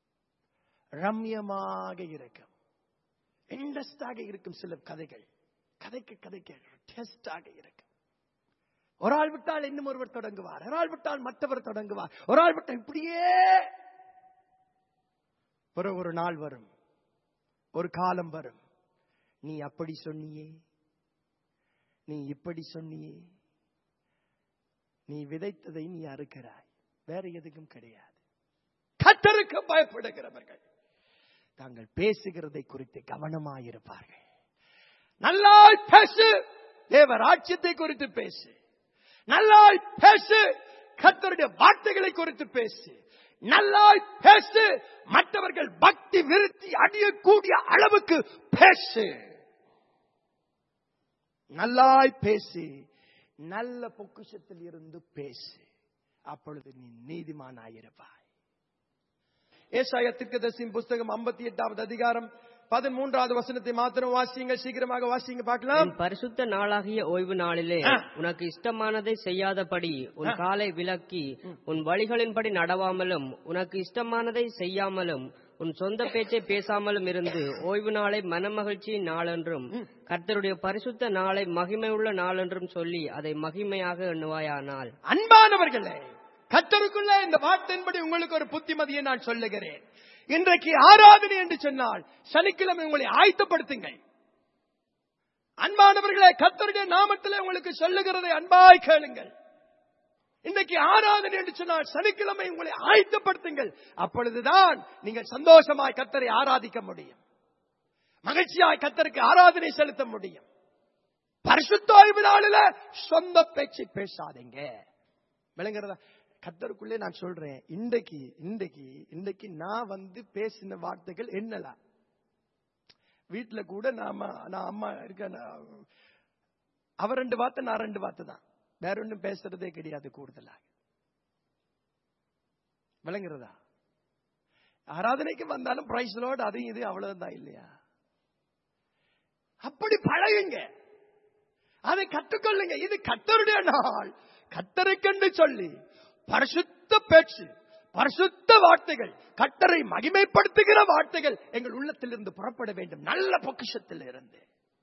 ரம்யமாக இருக்கும் இன்ட்ரெஸ்டாக இருக்கும் சில கதைகள் கதைக்க கதைக்க டேஸ்டாக இருக்கும் ஒரு ஆள் விட்டால் இன்னும் ஒருவர் தொடங்குவார் ஒரு ஆள் விட்டால் மற்றவர் தொடங்குவார் ஒரு ஆள் விட்டால் இப்படியே பிறகு ஒரு நாள் வரும் ஒரு காலம் வரும் நீ அப்படி சொன்னியே நீ இப்படி சொன்னியே நீ விதைத்ததை நீ அறுக்கிறாய் வேற எதுக்கும் கிடையாது கத்தருக்கு பயப்படுகிறவர்கள் தாங்கள் பேசுகிறதை குறித்து கவனமாயிருப்பார்கள் நல்லாய் பேசு தேவ ராஜ்யத்தை குறித்து பேசு நல்லாய் பேசு கர்த்தருடைய வார்த்தைகளை குறித்து பேசு நல்லாய் பேசு மற்றவர்கள் பக்தி விருத்தி அடையக்கூடிய அளவுக்கு பேசு நல்லாய் பேசி நல்ல பொக்கிஷத்தில் இருந்து பேசு அப்பொழுது நீ நீதிமானாயிருப்பாய் ஏசாயத்திற்கு தசின் புஸ்தகம் ஐம்பத்தி எட்டாவது அதிகாரம் பதிமூன்றாவது வசனத்தை மாத்திரம் வாசியுங்க சீக்கிரமாக வாசிங்க பார்க்கலாம் உன் பரிசுத்த நாளாகிய ஓய்வு நாளிலே ஆ. உனக்கு இஷ்டமானதை செய்யாதபடி உன் காலை விலக்கி உன் வழிகளின்படி நடவாமலும் உனக்கு இஷ்டமானதை செய்யாமலும் உன் சொந்த பேச்சை பேசாமலும் இருந்து ஓய்வு நாளை மனமகிழ்ச்சியின் நாளென்றும் கர்த்தருடைய பரிசுத்த நாளை மகிமையுள்ள நாளென்றும் சொல்லி அதை மகிமையாக எண்ணுவாயானால் அன்பானவர்களே கத்தருக்குள்ள இந்த வார்த்தையின்படி உங்களுக்கு ஒரு புத்திமதியை நான் சொல்லுகிறேன் இன்றைக்கு ஆராதனை என்று சொன்னால் சனிக்கிழமை உங்களை ஆயத்தப்படுத்துங்கள் அன்பானவர்களே கத்தருடைய நாமத்திலே உங்களுக்கு சொல்லுகிறதை அன்பாய் கேளுங்கள் இன்றைக்கு ஆராதனை என்று சொன்னால் சனிக்கிழமை உங்களை ஆயத்தப்படுத்துங்கள் அப்பொழுதுதான் நீங்கள் சந்தோஷமாய் கத்தரை ஆராதிக்க முடியும் மகிழ்ச்சியாய் கத்தருக்கு ஆராதனை செலுத்த முடியும் பரிசுத்தாய்வு நாளில சொந்த பேச்சு பேசாதீங்க விளங்குறதா கத்தருக்குள்ளே நான் சொல்றேன் இன்றைக்கு இன்றைக்கு இன்றைக்கு நான் வந்து பேசின வார்த்தைகள் என்னலாம் வீட்டுல கூட நாம நான் அம்மா இருக்க நான் அவ ரெண்டு வார்த்தை நான் ரெண்டு வார்த்தை தான் வேற ஒன்றும் பேசுறதே கிடையாது கூடுதலாக விளங்குறதா ஆராதனைக்கு வந்தாலும் பிரைஸ் லோட் அது இது அவ்வளவுதான் இல்லையா அப்படி பழகுங்க அதை கற்றுக்கொள்ளுங்க இது கத்தருடைய நாள் கத்தருக்கென்று சொல்லி பரிசுத்த பேச்சு பரிசுத்த வார்த்தைகள் கட்டரை மகிமைப்படுத்துகிற வார்த்தைகள் எங்கள் உள்ளத்திலிருந்து புறப்பட வேண்டும் நல்ல பொக்கிஷத்தில் இருந்து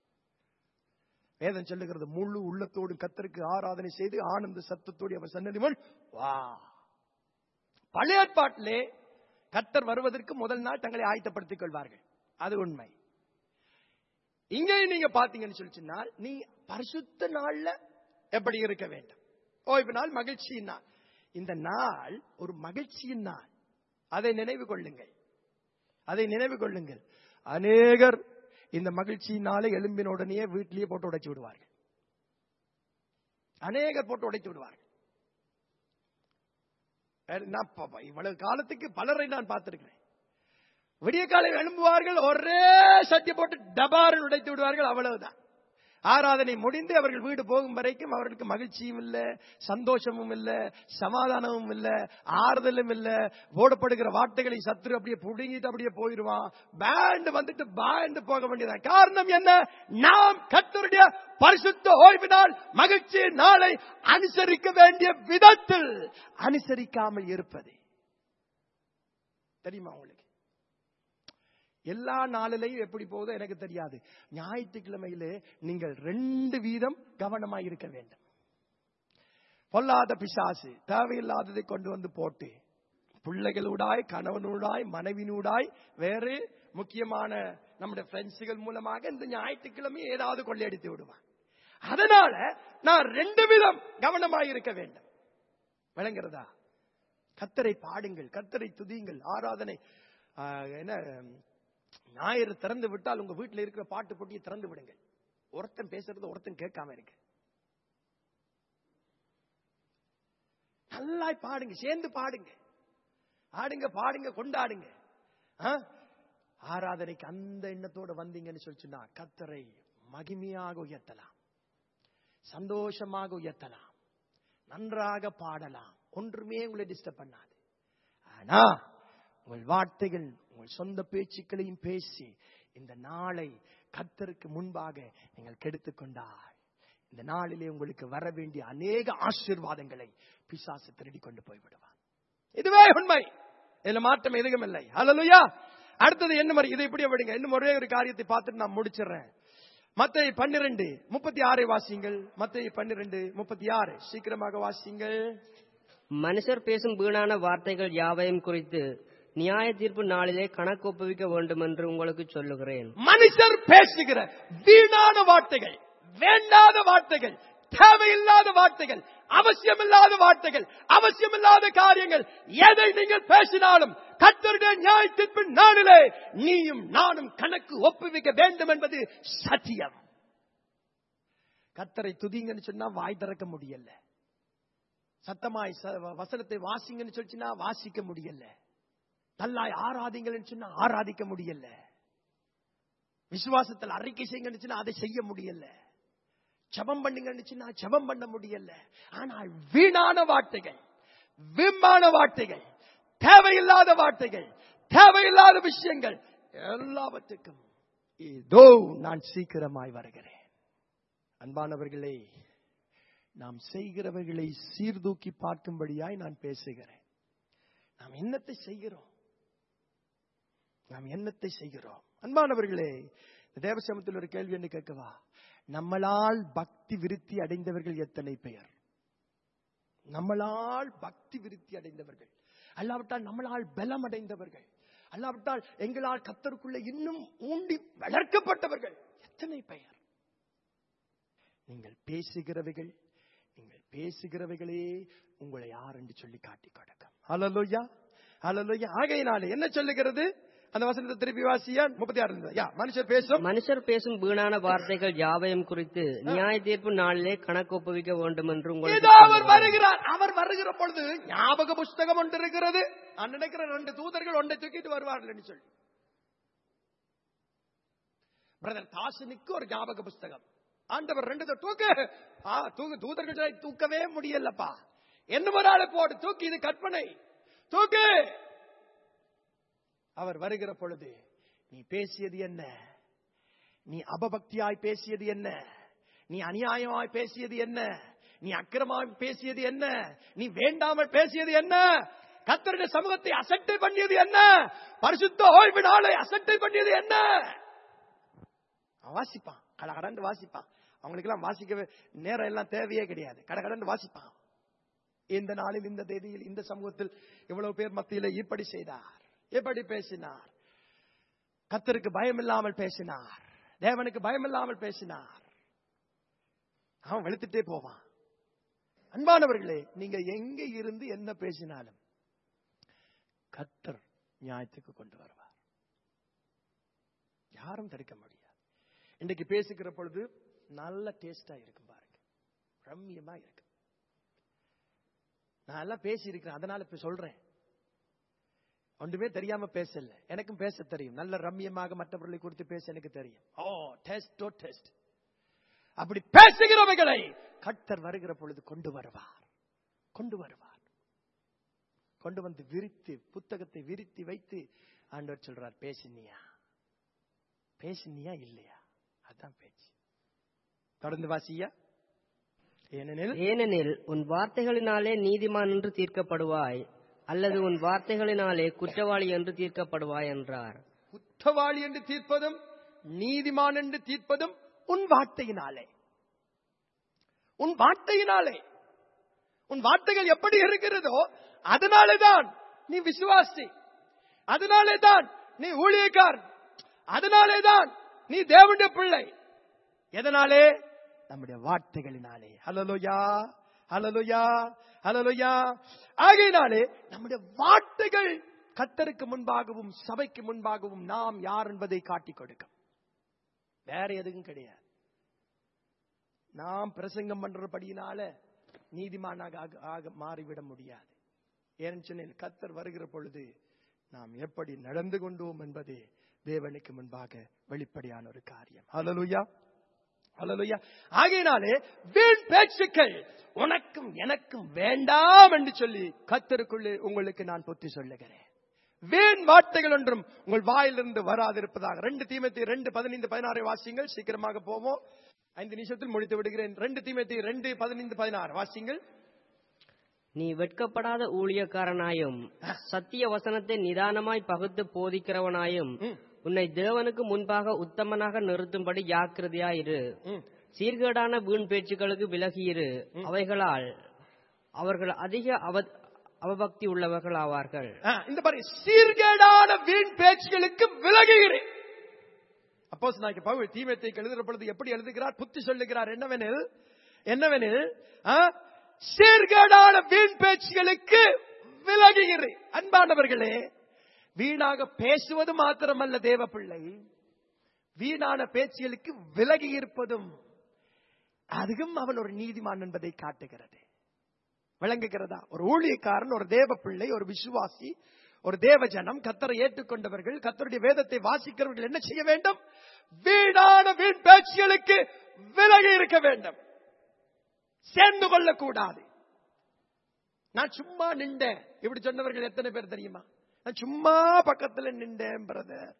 வேதம் சொல்லுகிறது முழு உள்ளத்தோடு கத்தருக்கு ஆராதனை செய்து ஆனந்த சத்தத்தோடு அவர் சன்னதி முன் வா பழைய ஏற்பாட்டிலே கத்தர் வருவதற்கு முதல் நாள் தங்களை ஆயத்தப்படுத்திக் கொள்வார்கள் அது உண்மை இங்கே நீங்க பாத்தீங்கன்னு சொல்லி சொன்னால் நீ பரிசுத்த நாள்ல எப்படி இருக்க வேண்டும் ஓய்வு நாள் மகிழ்ச்சியின் நாள் இந்த நாள் ஒரு மகிழ்ச்சியின் நாள் அதை நினைவு கொள்ளுங்கள் அதை நினைவு கொள்ளுங்கள் அநேகர் இந்த மகிழ்ச்சியின் நாளை எலும்பின உடனே வீட்டிலேயே போட்டு உடைச்சு விடுவார்கள் அநேகர் போட்டு உடைத்து விடுவார்கள் நான் ப- இவ்வளவு காலத்துக்கு பலரை நான் பார்த்திருக்கிறேன் விடிய காலை எழும்புவார்கள் ஒரே சட்டி போட்டு டபாரன் உடைத்து விடுவார்கள் அவ்வளவுதான் ஆராதனை முடிந்து அவர்கள் வீடு போகும் வரைக்கும் அவர்களுக்கு மகிழ்ச்சியும் இல்ல சந்தோஷமும் இல்ல சமாதானமும் இல்ல ஆறுதலும் இல்ல போடப்படுகிற வார்த்தைகளை சத்துரு அப்படியே புடுங்கிட்டு அப்படியே போயிடுவான் பேண்ட் வந்துட்டு பேண்ட் போக வேண்டியதான் காரணம் என்ன நாம் கத்தருடைய பரிசுத்த ஓய்வினால் மகிழ்ச்சி நாளை அனுசரிக்க வேண்டிய விதத்தில் அனுசரிக்காமல் இருப்பது தெரியுமா உங்களுக்கு எல்லா நாளிலையும் எப்படி போகுதோ எனக்கு தெரியாது ஞாயிற்றுக்கிழமையிலே நீங்கள் ரெண்டு வீதம் கவனமாய் இருக்க வேண்டும் பொல்லாத பிசாசு தேவையில்லாததை கொண்டு வந்து போட்டு பிள்ளைகளூடாய் கணவனூடாய் மனைவினூடாய் வேறு முக்கியமான நம்முடைய ஃப்ரெண்ட்ஸுகள் மூலமாக இந்த ஞாயிற்றுக்கிழமை ஏதாவது கொள்ளையடித்து விடுவான் அதனால நான் ரெண்டு விதம் கவனமாய் இருக்க வேண்டும் விளங்குறதா கத்தரை பாடுங்கள் கத்தரை துதியுங்கள் ஆராதனை ஆ, என்ன ஞாயிறு திறந்து விட்டால் உங்க வீட்டில் இருக்கிற பாட்டு போட்டியை திறந்து விடுங்கள் ஒருத்தன் பேசுறது ஒருத்தன் கேட்காம இருக்கு நல்லா பாடுங்க சேர்ந்து பாடுங்க ஆடுங்க பாடுங்க கொண்டாடுங்க ஆ? ஆராதனைக்கு அந்த எண்ணத்தோட வந்தீங்கன்னு சொல்லி சொன்னா கத்தரை மகிமையாக உயர்த்தலாம் சந்தோஷமாக உயர்த்தலாம் நன்றாக பாடலாம் ஒன்றுமே உங்களை டிஸ்டர்ப் பண்ணாது ஆனா உங்கள் வார்த்தைகள் உங்கள் சொந்த பேச்சுக்களையும் பேசி இந்த நாளை கத்தருக்கு முன்பாக நீங்கள் கெடுத்துக் கொண்டால் இந்த நாளிலே உங்களுக்கு வர வேண்டிய அநேக ஆசீர்வாதங்களை பிசாசு திருடி கொண்டு போய்விடுவான் இதுவே உண்மை இதுல மாற்றம் எதுவும் இல்லை ஹalleluya அடுத்தது என்ன மாதிரி இதை இப்படியே விடுங்க இன்னும் ஒரே ஒரு காரியத்தை பார்த்துட்டு நான் முடிச்சிடுறேன் மத்திய பன்னிரண்டு முப்பத்தி ஆறை வாசிங்கள் மத்திய பன்னிரண்டு முப்பத்தி ஆறு சீக்கிரமாக வாசிங்கள் மனுஷர் பேசும் வீணான வார்த்தைகள் யாவையும் குறித்து நியாய தீர்ப்பு நாளிலே கணக்கு ஒப்புவிக்க வேண்டும் என்று உங்களுக்கு சொல்லுகிறேன் மனுஷர் பேசுகிற வீணான வார்த்தைகள் வேண்டாத வார்த்தைகள் தேவையில்லாத வார்த்தைகள் அவசியமில்லாத வார்த்தைகள் அவசியமில்லாத காரியங்கள் எதை நீங்கள் பேசினாலும் கத்தருடைய நியாயத்திற்பின் நாளிலே நீயும் நானும் கணக்கு ஒப்புவிக்க வேண்டும் என்பது சத்தியம் கத்தரை துதிங்கன்னு சொன்னா வாய் திறக்க முடியல சத்தமாய் ச- வசனத்தை வாசிங்கன்னு சொல்லிச்சுன்னா வாசிக்க முடியல நல்லாய் ஆராதிங்கன்னு சொன்னா ஆராதிக்க முடியல விசுவாசத்தில் அறிக்கை செய்யுங்கன்னு சொன்னா அதை செய்ய முடியல ஜெபம் பண்ணுங்கன்னு சொன்னா ஜெபம் பண்ண முடியல ஆனால் வீணான வார்த்தைகள் விம்மான வார்த்தைகள் தேவையில்லாத வார்த்தைகள் தேவையில்லாத விஷயங்கள் எல்லாவற்றுக்கும் இதோ நான் சீக்கிரமாய் வருகிறேன் அன்பானவர்களே நாம் செய்கிறவர்களை சீர்தூக்கி பார்க்கும்படியாய் நான் பேசுகிறேன் நாம் என்னத்தை செய்கிறோம் நாம் என்னத்தை செய்கிறோம் அன்பானவர்களே இந்த தேவசமத்தில் ஒரு கேள்வி என்ன கேட்கவா நம்மளால் பக்தி விருத்தி அடைந்தவர்கள் எத்தனை பெயர் நம்மளால் பக்தி விருத்தி அடைந்தவர்கள் அல்லாவிட்டால் நம்மளால் பலம் அடைந்தவர்கள் அல்லாவிட்டால் எங்களால் கத்தருக்குள்ள இன்னும் ஊண்டி வளர்க்கப்பட்டவர்கள் எத்தனை பெயர் நீங்கள் பேசுகிறவைகள் நீங்கள் பேசுகிறவைகளே உங்களை யார் என்று சொல்லி காட்டி கொடுக்கும் ஹalleluya ஹalleluya ஆகையினாலே என்ன சொல்லுகிறது அந்த வசனத்தை திருப்பி வாசியா முப்பத்தி ஆறு யா மனுஷர் பேசும் மனுஷர் பேசும் வீணான வார்த்தைகள் யாவையும் குறித்து நியாய தீர்ப்பு நாளிலே கணக்கு ஒப்புவிக்க வேண்டும் என்று உங்களுக்கு இதோ அவர் சொல்லுகிறேன். வருகிறார் அவர் வருகிற பொழுது ஞாபக புஸ்தகம் ஒன்று இருக்கிறது நான் நினைக்கிறேன் ரெண்டு தூதர்கள் ஒன்றை தூக்கிட்டு வருவார்கள் என்று சொல்லி பிரதர் தாசனுக்கு ஒரு ஞாபக புஸ்தகம் ஆண்டவர் ரெண்டு தூ- தூக்கு ஆ, தூக்கு தூதர்களை தூக்கவே முடியலப்பா என்ன ஒரு ஆளை போடு தூக்கி இது கற்பனை தூக்கு அவர் வருகிற பொழுது நீ பேசியது என்ன நீ அபபக்தியாய் பேசியது என்ன நீ அநியாயமாய் பேசியது என்ன நீ அக்கிரமாய் பேசியது என்ன நீ வேண்டாமல் பேசியது என்ன கத்தருடைய சமூகத்தை அசட்டை பண்ணியது என்ன பரிசுத்த ஓய்வு நாளை அசட்டை பண்ணியது என்ன அவன் வாசிப்பான் கடகடன்னு வாசிப்பான் அவங்களுக்கு எல்லாம் வாசிக்கவே நேரம் எல்லாம் தேவையே கிடையாது கடகடன்னு வாசிப்பான் இந்த நாளில் இந்த தேதியில் இந்த சமூகத்தில் இவ்வளவு பேர் மத்தியில இப்படி செய்தார் இப்படி பேசினார் கத்தருக்கு பயம் இல்லாமல் பேசினார் தேவனுக்கு பயம் இல்லாமல் பேசினார் அவன் வெளுத்துட்டே போவான் அன்பானவர்களே நீங்க எங்க இருந்து என்ன பேசினாலும் கத்தர் நியாயத்துக்கு கொண்டு வருவார் யாரும் தடுக்க முடியாது இன்னைக்கு பேசுகிற பொழுது நல்ல டேஸ்டா இருக்கும் பாருங்க ரம்மியமா இருக்கு நான் எல்லாம் பேசி இருக்கிறேன் அதனால இப்ப சொல்றேன் ஒன்றுமே தெரியாம பேசல எனக்கும் பேச தெரியும் நல்ல ரம்மியமாக மற்றவர்களை குறித்து பேச எனக்கு தெரியும் ஓ டெஸ்ட் ஓ டெஸ்ட் அப்படி பேசுகிறவைகளை கர்த்தர் வருகிற பொழுது கொண்டு வருவார் கொண்டு வருவார் கொண்டு வந்து விரித்து புத்தகத்தை விரித்து வைத்து ஆண்டவர் சொல்றார் பேசினியா பேசினியா இல்லையா அதான் பேச்சு தொடர்ந்து வாசியா ஏனெனில் ஏனெனில் உன் வார்த்தைகளினாலே நீதிமான் என்று தீர்க்கப்படுவாய் அல்லது உன் வார்த்தைகளினாலே குற்றவாளி என்று தீர்க்கப்படுவாய் என்றார் குற்றவாளி என்று தீர்ப்பதும் நீதிமான் என்று தீர்ப்பதும் உன் வார்த்தையினாலே உன் வார்த்தையினாலே உன் வார்த்தைகள் எப்படி இருக்கிறதோ அதனாலே தான் நீ விசுவாசி அதனாலே தான் நீ ஊழியக்காரன் அதனாலே தான் நீ தேவனுடைய பிள்ளை எதனாலே நம்முடைய வார்த்தைகளினாலே ஹலலுயா ஹலலுயா ஹலலுயா ஆகையினாலே நம்முடைய வார்த்தைகள் கத்தருக்கு முன்பாகவும் சபைக்கு முன்பாகவும் நாம் யார் என்பதை காட்டிக் கொடுக்கும் வேற எதுவும் கிடையாது நாம் பிரசங்கம் பண்றபடியினால நீதிமானாக ஆக- ஆக மாறிவிட முடியாது ஏன்னு சொன்னேன் கத்தர் வருகிற பொழுது நாம் எப்படி நடந்து கொண்டோம் என்பது தேவனுக்கு முன்பாக வெளிப்படையான ஒரு காரியம் ஹalleluya ஹalleluya ஆகையினாலே வீண் பேச்சுக்கள் உனக்கும் எனக்கும் வேண்டாம் என்று சொல்லி கத்தருக்குள்ளே உங்களுக்கு நான் புத்தி சொல்லுகிறேன் வீண் வார்த்தைகள் ஒன்றும் உங்கள் வாயிலிருந்து வராதிருப்பதாக ரெண்டு தீமத்தி ரெண்டு பதினைந்து பதினாறு வாசிங்கள் சீக்கிரமாக போவோம் ஐந்து நிமிஷத்தில் முடித்து விடுகிறேன் ரெண்டு தீமத்தி ரெண்டு பதினைந்து பதினாறு வாசிங்கள் நீ வெட்கப்படாத ஊழியக்காரனாயும் சத்திய வசனத்தை நிதானமாய் பகுத்து போதிக்கிறவனாயும் ம், உன்னை தேவனுக்கு முன்பாக உத்தமனாக நிறுத்தும்படி ஜாக்கிரதையாயிரு ம். சீர்கேடான வீண் பேச்சுக்களுக்கு விலகியிரு அவைகளால் அவர்கள் அதிக அவ அவபக்தி உள்ளவர்கள் ஆவார்கள் ஆ, இந்த பாரு சீர்கேடான வீண் பேச்சுகளுக்கு விலகுகிறேன் அப்போஸ் நான் பவுல் தீமத்தை எழுதுகிற பொழுது எப்படி எழுதுகிறார் புத்தி சொல்லுகிறார் என்னவெனில் என்னவெனில் ஆ, சீர்கேடான வீண் பேச்சுகளுக்கு விலகுகிறேன் அன்பானவர்களே வீணாக பேசுவது மாத்திரமல்ல தேவ பிள்ளை வீணான பேச்சுகளுக்கு விலகி இருப்பதும் அதுவும் அவன் ஒரு நீதிமான் என்பதை காட்டுகிறது விளங்குகிறதா ஒரு ஊழியக்காரன் ஒரு தேவ பிள்ளை ஒரு விசுவாசி ஒரு தேவ ஜனம் கத்தரை ஏற்றுக்கொண்டவர்கள் கத்தருடைய வேதத்தை வாசிக்கிறவர்கள் என்ன செய்ய வேண்டும் வீணான வீண் பேச்சுகளுக்கு விலகி இருக்க வேண்டும் சேர்ந்து கொள்ளக்கூடாது நான் சும்மா நின்றேன் இப்படி சொன்னவர்கள் எத்தனை பேர் தெரியுமா நான் சும்மா பக்கத்துல நின்றேன் பிரதர்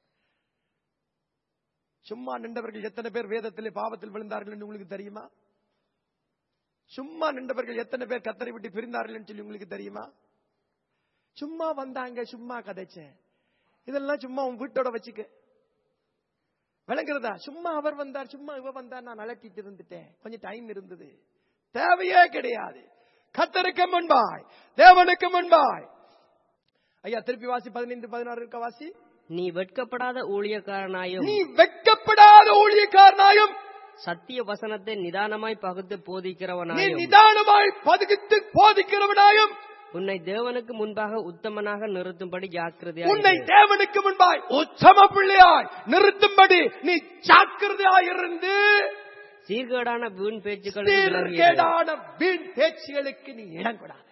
சும்மா நின்றவர்கள் எத்தனை பேர் வேதத்திலே பாவத்தில் விழுந்தார்கள் என்று உங்களுக்கு தெரியுமா சும்மா நின்றவர்கள் எத்தனை பேர் கத்தரை விட்டு பிரிந்தார்கள் என்று சொல்லி உங்களுக்கு தெரியுமா சும்மா வந்தாங்க சும்மா கதைச்சேன் இதெல்லாம் சும்மா உன் வீட்டோட வச்சுக்க விளங்குறதா சும்மா அவர் வந்தார் சும்மா இவ வந்தார் நான் அலட்டிட்டு இருந்துட்டேன் கொஞ்சம் டைம் இருந்தது தேவையே கிடையாது கத்தருக்கு முன்பாய் தேவனுக்கு முன்பாய் ஐயா திருப்பி வாசி பதினைந்து பதினாறு இருக்க வாசி நீ வெட்கப்படாத ஊழியக்காரனாயும் நீ வெட்கப்படாத ஊழியக்காரனாயும் சத்திய வசனத்தை நிதானமாய் பகுத்து நீ போதிக்கிறவனாயும் நிதானமாய் பதுகித்து போதிக்கிறவனாயும் உன்னை தேவனுக்கு முன்பாக உத்தமனாக நிறுத்தும்படி உன்னை ஜாக்கிரதையாக தேவனுக்கு முன்பாய் உத்தம பிள்ளையாய் நிறுத்தும்படி நீ ஜாக்கிரதையாய் இருந்து சீர்கேடான வீண் பேச்சுக்களுக்கு விலகியிரு. சீர்கேடான வீண் பேச்சுகளுக்கு நீ இடம் கொடாத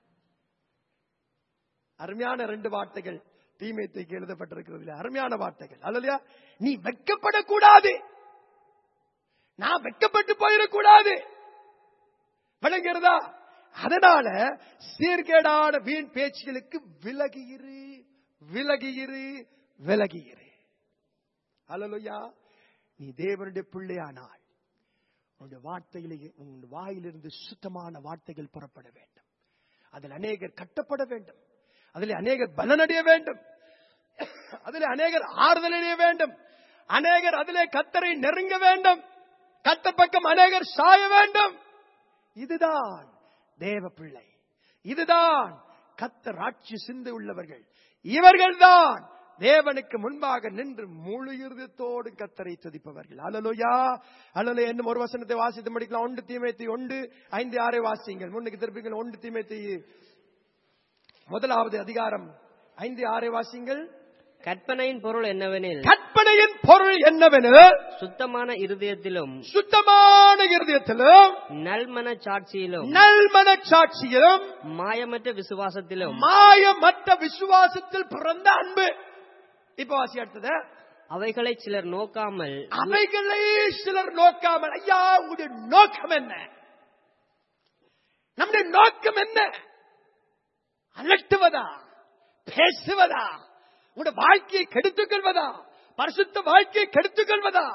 அருமையான ரெண்டு வார்த்தைகள் தீமைத்தைக்கு எழுதப்பட்டிருக்கிறது அருமையான வார்த்தைகள் அல்லையா நீ வெட்கப்படக்கூடாது நான் வெட்கப்பட்டு போயிடக்கூடாது விளங்குகிறதா அதனால சீர்கேடான வீண் பேச்சுகளுக்கு விலகியிரு விலகியிரு விலகியிரு அல்லலுயா நீ தேவனுடைய பிள்ளையானாள் உன்னுடைய வார்த்தையிலேயே உன் வாயிலிருந்து சுத்தமான வார்த்தைகள் புறப்பட வேண்டும் அதில் அநேகர் கட்டப்பட வேண்டும் அதில் அநேகர் பலனடைய வேண்டும் அதில் அநேகர் ஆறுதல் அடைய வேண்டும் அநேகர் அதிலே கத்தரை நெருங்க வேண்டும் கத்த பக்கம் அநேகர் சாய வேண்டும் இதுதான் தேவ பிள்ளை இதுதான் கத்தர் ஆட்சி சிந்து உள்ளவர்கள் இவர்கள்தான் தேவனுக்கு முன்பாக நின்று முழு இருதயத்தோடு கத்தரை துதிப்பவர்கள் அலலுயா அலலு என்னும் ஒரு வசனத்தை வாசித்து முடிக்கலாம் ஒன்று தீமைத்தை ஒன்று ஐந்து ஆறை வாசிங்கள் முன்னுக்கு திருப்பிங்கள் ஒன்று தீமைத்தை முதலாவது அதிகாரம் ஐந்து ஆறை வாசிங்கள் கற்பனையின் பொருள் என்னவெனில் கற்பனையின் பொருள் என்னவெனில் சுத்தமான இருதயத்திலும் சுத்தமான இருதயத்திலும் நல்மன சாட்சியிலும் நல்மன சாட்சியிலும் மாயமற்ற விசுவாசத்திலும் மாயமற்ற விசுவாசத்தில் பிறந்த அன்பு இப்ப வாசி அடுத்தது அவைகளை சிலர் நோக்காமல் அவைகளை சிலர் நோக்காமல் ஐயா உங்களுடைய நோக்கம் என்ன நம்முடைய நோக்கம் என்ன அலட்டுவதா பேசுவதா உங்களுடைய வாழ்க்கையை கெடுத்துக் கொள்வதா பரிசுத்த வாழ்க்கையை கெடுத்துக் கொள்வதா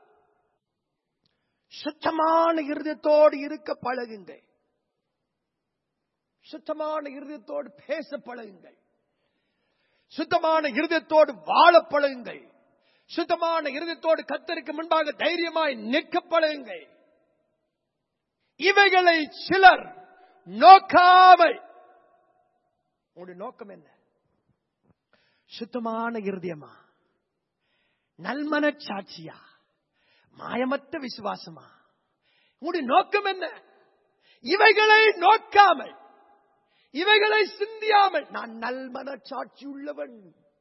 சுத்தமான இருதயத்தோடு இருக்க பழகுங்கள் சுத்தமான இருதயத்தோடு பேச பழகுங்கள் சுத்தமான இருதயத்தோடு வாழ பழகுங்கள் சுத்தமான இருதயத்தோடு கத்தருக்கு முன்பாக தைரியமாய் நிற்க பழகுங்கள் இவைகளை சிலர் நோக்காமல் உங்களுடைய நோக்கம் என்ன சுத்தமான இருதயமா நல்மன சாட்சியா மாயமற்ற விசுவாசமா உங்களுடைய நோக்கம் என்ன இவைகளை நோக்காமல் இவைகளை சிந்தியாமல் நான் நல்மன சாட்சி உள்ளவன்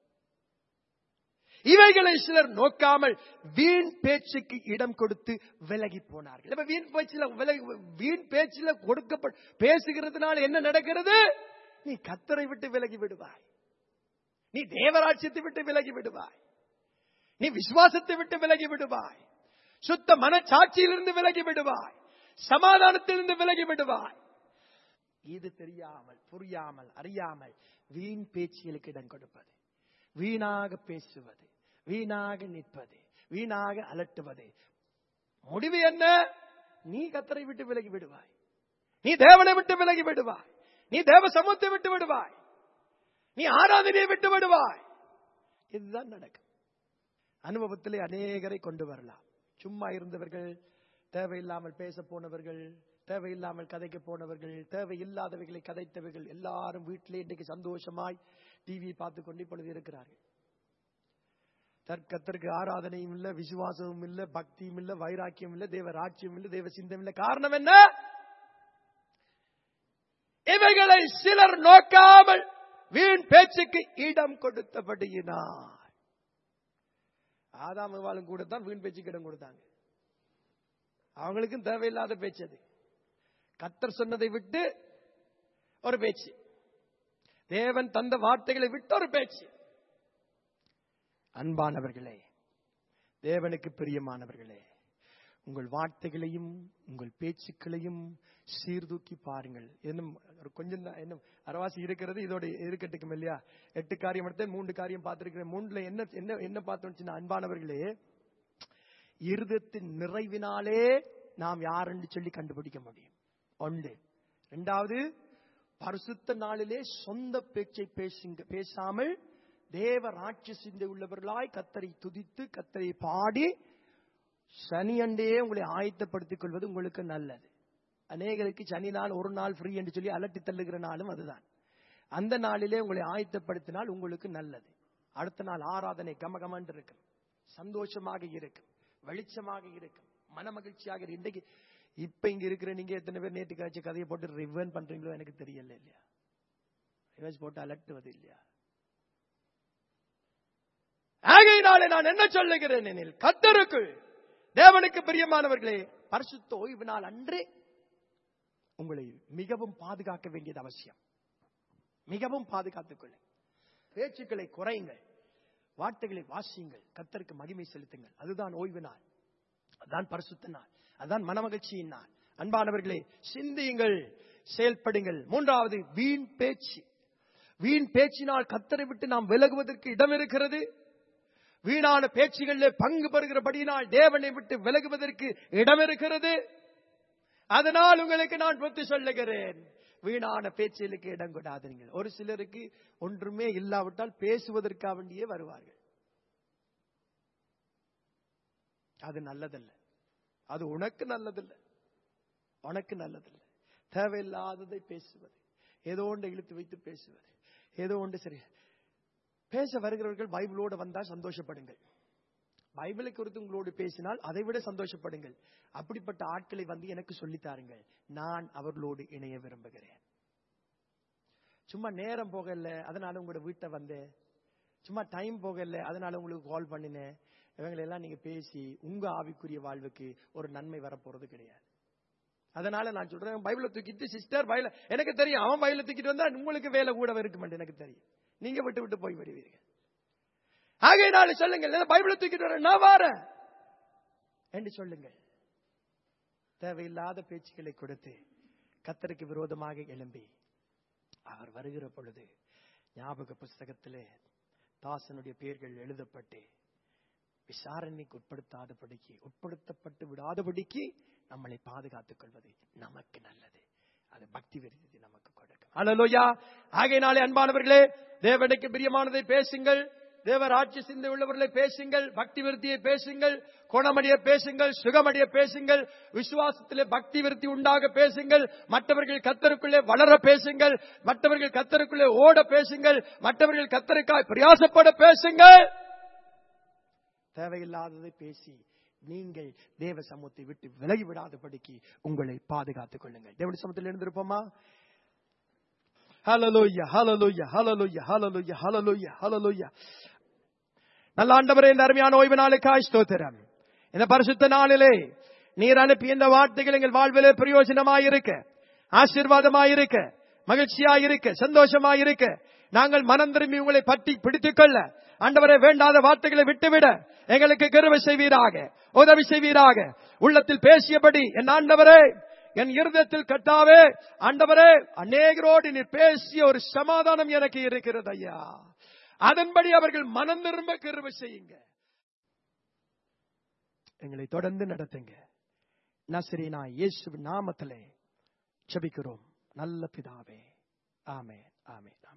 இவைகளை சிலர் நோக்காமல் வீண் பேச்சுக்கு இடம் கொடுத்து விலகி போனார்கள் இப்ப வீண் பேச்சில் விலகி வீண் பேச்சில் கொடுக்கப்ப பேசுகிறதுனால என்ன நடக்கிறது நீ கத்தரை விட்டு விலகி விடுவாய் நீ தேவராட்சியத்தை விட்டு விலகி விடுவாய் நீ விசுவாசத்தை விட்டு விலகி விடுவாய் சுத்த மனச்சாட்சியிலிருந்து விலகி விடுவாய் சமாதானத்திலிருந்து விலகி விடுவாய் இது தெரியாமல் புரியாமல் அறியாமல் வீண் பேச்சுகளுக்கு இடம் கொடுப்பது வீணாக பேசுவது வீணாக நிற்பது வீணாக அலட்டுவது முடிவு என்ன நீ கத்தரை விட்டு விலகி விடுவாய் நீ தேவனை விட்டு விலகி விடுவாய் நீ தேவ சமூகத்தை விட்டு விடுவாய் நீ ஆராதனையை விட்டு விடுவாய் இதுதான் நடக்கும் அனுபவத்திலே அநேகரை கொண்டு வரலாம் சும்மா இருந்தவர்கள் தேவையில்லாமல் பேச போனவர்கள் தேவையில்லாமல் கதைக்க போனவர்கள் தேவையில்லாதவைகளை கதைத்தவர்கள் எல்லாரும் வீட்டிலே இன்றைக்கு சந்தோஷமாய் டிவி பார்த்து கொண்டு இப்பொழுது இருக்கிறார்கள் தற்கத்திற்கு ஆராதனையும் இல்ல விசுவாசமும் இல்ல பக்தியும் இல்ல வைராக்கியம் இல்ல தேவ ராட்சியம் இல்ல தேவ சிந்தம் இல்ல காரணம் என்ன இவைகளை சிலர் நோக்காமல் வீண் பேச்சுக்கு இடம் கொடுத்தபடியினார் ஆதாம் வாழும் கூட தான் வீண் பேச்சுக்கு இடம் கொடுத்தாங்க அவங்களுக்கும் தேவையில்லாத பேச்சு அது கத்தர் சொன்னதை விட்டு ஒரு பேச்சு தேவன் தந்த வார்த்தைகளை விட்டு ஒரு பேச்சு அன்பானவர்களே தேவனுக்கு பிரியமானவர்களே உங்கள் வார்த்தைகளையும் உங்கள் பேச்சுக்களையும் சீர்தூக்கி பாருங்கள் இன்னும் ஒரு கொஞ்சம் தான் இன்னும் அரவாசி இருக்கிறது இதோட இருக்கட்டுக்கும் இல்லையா எட்டு காரியம் எடுத்து மூன்று காரியம் பார்த்திருக்கிறேன் மூணுல என்ன என்ன என்ன பார்த்தோம்னு அன்பானவர்களே இருதத்தின் நிறைவினாலே நாம் யாருன்னு சொல்லி கண்டுபிடிக்க முடியும் ஒன்று இரண்டாவது பரிசுத்த நாளிலே சொந்த பேச்சை பேசுங்க பேசாமல் தேவ ராட்சசிந்தை உள்ளவர்களாய் கத்தரை துதித்து கத்தரை பாடி சனியண்டே உங்களை ஆயத்தப்படுத்திக் கொள்வது உங்களுக்கு நல்லது அநேகருக்கு சனி நாள் ஒரு நாள் ஃப்ரீ என்று சொல்லி அலட்டி தள்ளுகிற நாளும் அதுதான் அந்த நாளிலே உங்களை ஆயத்தப்படுத்தினால் உங்களுக்கு நல்லது அடுத்த நாள் ஆராதனை கமகமன்று இருக்கும் சந்தோஷமாக இருக்கும் வெளிச்சமாக இருக்கும் மன மகிழ்ச்சியாக இருக்கும். இன்றைக்கு இப்ப இங்க இருக்கிற நீங்க எத்தனை பேர் நேற்று காய்ச்ச கதையை போட்டு ரிவன் பண்றீங்களோ எனக்கு தெரியல இல்லையா ரிவர்ஸ் போட்டு அலட்டுவது இல்லையா ஆகையினாலே நான் என்ன சொல்லுகிறேன் எனில் கத்தருக்குள் தேவனுக்கு பிரியமானவர்களே பரிசுத்த ஓய்வு நாள் அன்றே உங்களை மிகவும் பாதுகாக்க வேண்டியது அவசியம் மிகவும் பாதுகாத்துக் கொள்ளுங்கள் பேச்சுக்களை குறையுங்கள் வார்த்தைகளை வாசியுங்கள் கத்தருக்கு மகிமை செலுத்துங்கள் அதுதான் ஓய்வு நாள் அதுதான் பரிசுத்த நாள் அதுதான் மனமகிழ்ச்சியின் நாள் அன்பானவர்களே சிந்தியுங்கள் செயல்படுங்கள் மூன்றாவது வீண் பேச்சு வீண் பேச்சினால் கத்தரை விட்டு நாம் விலகுவதற்கு இடம் இருக்கிறது வீணான பேச்சுகளிலே பங்கு பெறுகிறபடியினால் தேவனை விட்டு விலகுவதற்கு இடம் இருக்கிறது அதனால் உங்களுக்கு நான் புத்தி சொல்லுகிறேன் வீணான பேச்சுகளுக்கு இடம் கொடாதீர்கள் ஒரு சிலருக்கு ஒன்றுமே இல்லாவிட்டால் பேசுவதற்காக வேண்டியே வருவார்கள் அது நல்லதல்ல அது உனக்கு நல்லதில்ல உனக்கு நல்லதில்ல தேவையில்லாததை பேசுவது ஏதோ ஒன்றை இழுத்து வைத்து பேசுவது ஏதோ ஒன்று சரி பேச வருகிறவர்கள் பைபிளோடு வந்தால் சந்தோஷப்படுங்கள் பைபிளை குறித்து உங்களோடு பேசினால் அதை விட சந்தோஷப்படுங்கள் அப்படிப்பட்ட ஆட்களை வந்து எனக்கு சொல்லித் தாருங்கள் நான் அவர்களோடு இணைய விரும்புகிறேன் சும்மா நேரம் போகல அதனால உங்களோட வீட்டை வந்தேன் சும்மா டைம் போகல அதனால உங்களுக்கு கால் பண்ணினேன் இவங்களை எல்லாம் நீங்க பேசி உங்க ஆவிக்குரிய வாழ்வுக்கு ஒரு நன்மை வரப்போறது கிடையாது அதனால நான் சொல்றேன் பைபிளை தூக்கிட்டு சிஸ்டர் பைபிள எனக்கு தெரியும் அவன் பைபிளை தூக்கிட்டு வந்தா உங்களுக்கு வேலை கூட இருக்கும் எனக்கு தெரியும் நீங்க விட்டு விட்டு போய் வருவீர்கள் ஆகையினால சொல்லுங்கள் இல்ல பைபிளை தூக்கிட்டு வரேன் நான் வாரேன் என்று சொல்லுங்கள் தேவையில்லாத பேச்சுக்களை கொடுத்து கத்தருக்கு விரோதமாக எழும்பி அவர் வருகிற பொழுது ஞாபக புஸ்தகத்திலே தாசனுடைய பெயர்கள் எழுதப்பட்டு விசாரணைக்கு உட்படுத்தாதபடிக்கு உட்படுத்தப்பட்டு விடாதபடிக்கு நம்மளை பாதுகாத்துக் கொள்வது நமக்கு நல்லது அது பக்தி விருதி நமக்கு கொடுக்கும் அலலோயா ஆகையினாலே அன்பானவர்களே தேவனுக்கு பிரியமானதை பேசுங்கள் தேவர் ஆட்சி சிந்தை உள்ளவர்களை பேசுங்கள் பக்தி விருத்தியை பேசுங்கள் குணமடைய பேசுங்கள் சுகமடைய பேசுங்கள் விசுவாசத்திலே பக்தி விருத்தி உண்டாக பேசுங்கள் மற்றவர்கள் கத்தருக்குள்ளே வளர பேசுங்கள் மற்றவர்கள் கத்தருக்குள்ளே ஓட பேசுங்கள் மற்றவர்கள் கத்தருக்காய் பிரயாசப்பட பேசுங்கள் தேவையில்லாததை பேசி நீங்கள் தேவ சமூகத்தை விட்டு விலகி விடாதபடிக்கு உங்களை பாதுகாத்துக் கொள்ளுங்கள் தேவனுடைய சமூகத்தில் இருந்திருப்போமா ஹalleluya ஹalleluya ஹalleluya ஹalleluya ஹalleluya ஹalleluya நல்ல ஆண்டவரே இந்த அருமையான ஓய்வு நாளுக்காய் ஸ்தோத்திரம் இந்த பரிசுத்த நாளிலே நீர் அனுப்பிய இந்த வார்த்தைகள் எங்கள் வாழ்விலே பிரயோஜனமாயிருக்க ஆசீர்வாதமாயிருக்க மகிழ்ச்சியாயிருக்க சந்தோஷமாயிருக்க நாங்கள் மனம் திரும்பி உங்களை பற்றி பிடித்துக் கொள்ள ஆண்டவரே வேண்டாத வார்த்தைகளை விட்டுவிட எங்களுக்கு கருவை செய்வீராக உதவி செய்வீராக உள்ளத்தில் பேசியபடி என் ஆண்டவரே என் இருதயத்தில் கட்டாவே ஆண்டவரே அநேகரோடு நீ பேசிய ஒரு சமாதானம் எனக்கு இருக்கிறது ஐயா அதன்படி அவர்கள் மனம் திரும்ப கருவை செய்யுங்க எங்களை தொடர்ந்து நடத்துங்க நசரீனா இயேசு நாமத்திலே ஜெபிக்கிறோம் நல்ல பிதாவே ஆமென் ஆமென் ஆமென்